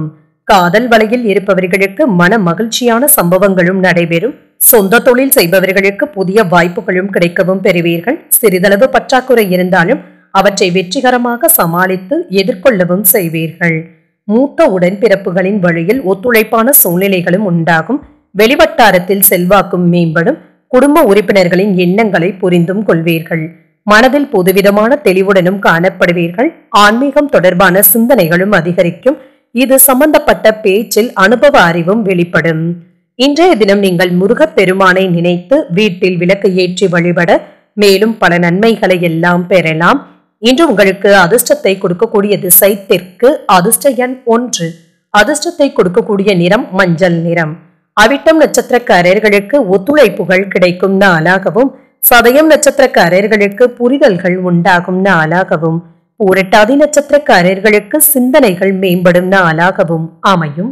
காதல் வலையில் இருப்பவர்களுக்கு மன மகிழ்ச்சியான சம்பவங்களும் நடைபெறும் சொந்த தொழில் செய்பவர்களுக்கு புதிய வாய்ப்புகளும் கிடைக்கவும் பெறுவீர்கள் சிறிதளவு பற்றாக்குறை இருந்தாலும் அவற்றை வெற்றிகரமாக சமாளித்து எதிர்கொள்ளவும் செய்வீர்கள் மூத்த உடன்பிறப்புகளின் வழியில் ஒத்துழைப்பான சூழ்நிலைகளும் உண்டாகும் வெளிவட்டாரத்தில் செல்வாக்கும் மேம்படும் குடும்ப உறுப்பினர்களின் எண்ணங்களை புரிந்தும் கொள்வீர்கள் மனதில் புதுவிதமான தெளிவுடனும் காணப்படுவீர்கள் ஆன்மீகம் தொடர்பான சிந்தனைகளும் அதிகரிக்கும் இது சம்பந்தப்பட்ட பேச்சில் அனுபவ அறிவும் வெளிப்படும் இன்றைய தினம் நீங்கள் முருகப் பெருமானை நினைத்து வீட்டில் விளக்கு ஏற்றி வழிபட மேலும் பல நன்மைகளை எல்லாம் பெறலாம் இன்று உங்களுக்கு அதிர்ஷ்டத்தை கொடுக்கக்கூடிய திசை தெற்கு அதிர்ஷ்ட எண் ஒன்று அதிர்ஷ்டத்தை கொடுக்கக்கூடிய நிறம் மஞ்சள் நிறம் அவிட்டம் நட்சத்திரக்காரர்களுக்கு ஒத்துழைப்புகள் கிடைக்கும் நாளாகவும் சதயம் நட்சத்திரக்காரர்களுக்கு புரிதல்கள் உண்டாகும் நாளாகவும் பூரட்டாதி நட்சத்திரக்காரர்களுக்கு சிந்தனைகள் மேம்படும் நாளாகவும் அமையும்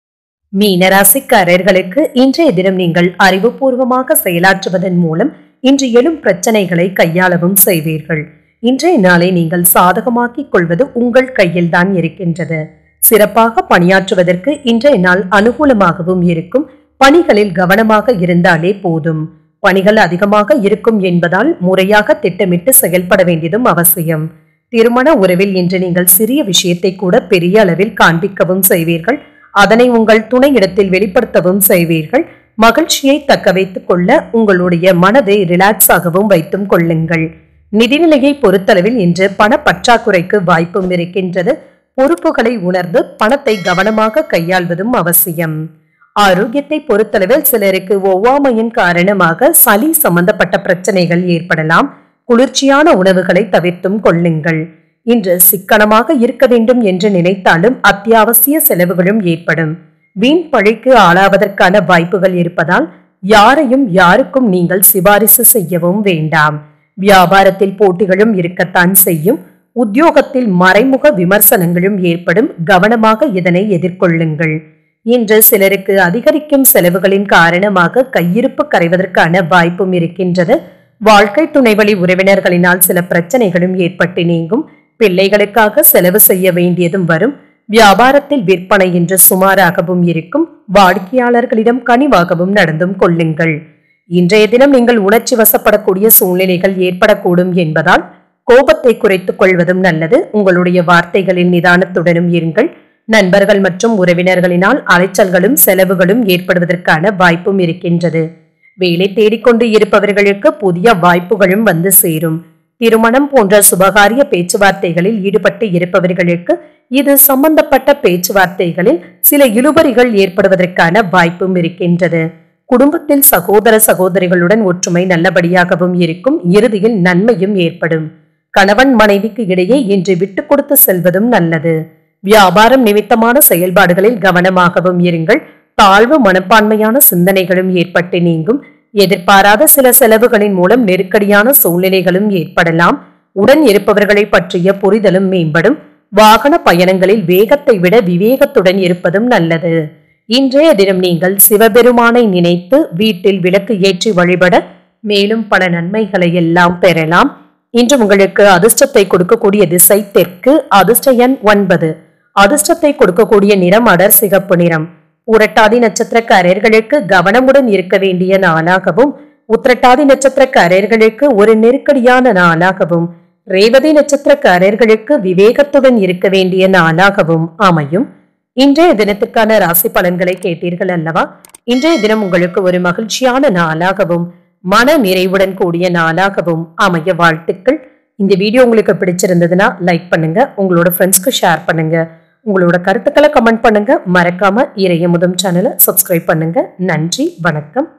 மீனராசிக்காரர்களுக்கு இன்றைய தினம் நீங்கள் அறிவுபூர்வமாக செயலாற்றுவதன் மூலம் இன்று எழும் பிரச்சனைகளை கையாளவும் செய்வீர்கள் இன்றைய நாளை நீங்கள் சாதகமாக்கிக் கொள்வது உங்கள் கையில்தான் இருக்கின்றது சிறப்பாக பணியாற்றுவதற்கு இன்றைய நாள் அனுகூலமாகவும் இருக்கும் பணிகளில் கவனமாக இருந்தாலே போதும் பணிகள் அதிகமாக இருக்கும் என்பதால் முறையாக திட்டமிட்டு செயல்பட வேண்டியதும் அவசியம் திருமண உறவில் இன்று நீங்கள் சிறிய விஷயத்தை கூட பெரிய அளவில் காண்பிக்கவும் செய்வீர்கள் அதனை உங்கள் துணையிடத்தில் வெளிப்படுத்தவும் செய்வீர்கள் மகிழ்ச்சியை தக்க வைத்துக் கொள்ள உங்களுடைய மனதை ரிலாக்ஸ் ஆகவும் வைத்தும் கொள்ளுங்கள் நிதிநிலையை பொறுத்தளவில் இன்று பண பற்றாக்குறைக்கு வாய்ப்பும் இருக்கின்றது பொறுப்புகளை உணர்ந்து பணத்தை கவனமாக கையாள்வதும் அவசியம் ஆரோக்கியத்தை பொறுத்தளவில் சிலருக்கு ஒவ்வாமையின் காரணமாக சளி சம்பந்தப்பட்ட பிரச்சனைகள் ஏற்படலாம் குளிர்ச்சியான உணவுகளை தவிர்த்தும் கொள்ளுங்கள் இன்று சிக்கனமாக இருக்க வேண்டும் என்று நினைத்தாலும் அத்தியாவசிய செலவுகளும் ஏற்படும் வீண் பழிக்கு ஆளாவதற்கான வாய்ப்புகள் இருப்பதால் யாரையும் யாருக்கும் நீங்கள் சிபாரிசு செய்யவும் வேண்டாம் வியாபாரத்தில் போட்டிகளும் இருக்கத்தான் செய்யும் உத்தியோகத்தில் மறைமுக விமர்சனங்களும் ஏற்படும் கவனமாக இதனை எதிர்கொள்ளுங்கள் இன்று சிலருக்கு அதிகரிக்கும் செலவுகளின் காரணமாக கையிருப்பு கரைவதற்கான வாய்ப்பும் இருக்கின்றது வாழ்க்கை துணைவழி உறவினர்களினால் சில பிரச்சனைகளும் ஏற்பட்டு நீங்கும் பிள்ளைகளுக்காக செலவு செய்ய வேண்டியதும் வரும் வியாபாரத்தில் விற்பனை இன்று சுமாராகவும் இருக்கும் வாடிக்கையாளர்களிடம் கனிவாகவும் நடந்தும் கொள்ளுங்கள் இன்றைய தினம் நீங்கள் உணர்ச்சி வசப்படக்கூடிய சூழ்நிலைகள் ஏற்படக்கூடும் என்பதால் கோபத்தை குறைத்துக் கொள்வதும் நல்லது உங்களுடைய வார்த்தைகளில் நிதானத்துடனும் இருங்கள் நண்பர்கள் மற்றும் உறவினர்களினால் அலைச்சல்களும் செலவுகளும் ஏற்படுவதற்கான வாய்ப்பும் இருக்கின்றது வேலை தேடிக்கொண்டு இருப்பவர்களுக்கு புதிய வாய்ப்புகளும் வந்து சேரும் திருமணம் போன்ற சுபகாரிய பேச்சுவார்த்தைகளில் ஈடுபட்டு இருப்பவர்களுக்கு இது சம்பந்தப்பட்ட பேச்சுவார்த்தைகளில் சில இழுபறிகள் ஏற்படுவதற்கான வாய்ப்பும் இருக்கின்றது குடும்பத்தில் சகோதர சகோதரிகளுடன் ஒற்றுமை நல்லபடியாகவும் இருக்கும் இறுதியில் நன்மையும் ஏற்படும் கணவன் மனைவிக்கு இடையே இன்று விட்டு கொடுத்து செல்வதும் நல்லது வியாபாரம் நிமித்தமான செயல்பாடுகளில் கவனமாகவும் இருங்கள் தாழ்வு மனப்பான்மையான சிந்தனைகளும் ஏற்பட்டு நீங்கும் எதிர்பாராத சில செலவுகளின் மூலம் நெருக்கடியான சூழ்நிலைகளும் ஏற்படலாம் உடன் இருப்பவர்களை பற்றிய புரிதலும் மேம்படும் வாகன பயணங்களில் வேகத்தை விட விவேகத்துடன் இருப்பதும் நல்லது இன்றைய தினம் நீங்கள் சிவபெருமானை நினைத்து வீட்டில் விளக்கு ஏற்றி வழிபட மேலும் பல நன்மைகளை எல்லாம் பெறலாம் இன்று உங்களுக்கு அதிர்ஷ்டத்தை கொடுக்கக்கூடிய திசை தெற்கு அதிர்ஷ்ட எண் ஒன்பது அதிர்ஷ்டத்தை கொடுக்கக்கூடிய நிறம் அடர் சிகப்பு நிறம் உரட்டாதி நட்சத்திரக்காரர்களுக்கு கவனமுடன் இருக்க வேண்டிய நாளாகவும் உத்திரட்டாதி நட்சத்திரக்காரர்களுக்கு ஒரு நெருக்கடியான நாளாகவும் ரேவதி நட்சத்திரக்காரர்களுக்கு விவேகத்துடன் இருக்க வேண்டிய நாளாகவும் அமையும் இன்றைய தினத்துக்கான ராசி பலன்களை கேட்டீர்கள் அல்லவா இன்றைய தினம் உங்களுக்கு ஒரு மகிழ்ச்சியான நாளாகவும் மன நிறைவுடன் கூடிய நாளாகவும் அமைய வாழ்த்துக்கள் இந்த வீடியோ உங்களுக்கு பிடிச்சிருந்ததுன்னா லைக் பண்ணுங்க உங்களோட ஃப்ரெண்ட்ஸ்க்கு ஷேர் பண்ணுங்க உங்களோட கருத்துக்களை கமெண்ட் பண்ணுங்க மறக்காம இறைய முதம் சேனலை சப்ஸ்கிரைப் பண்ணுங்க நன்றி வணக்கம்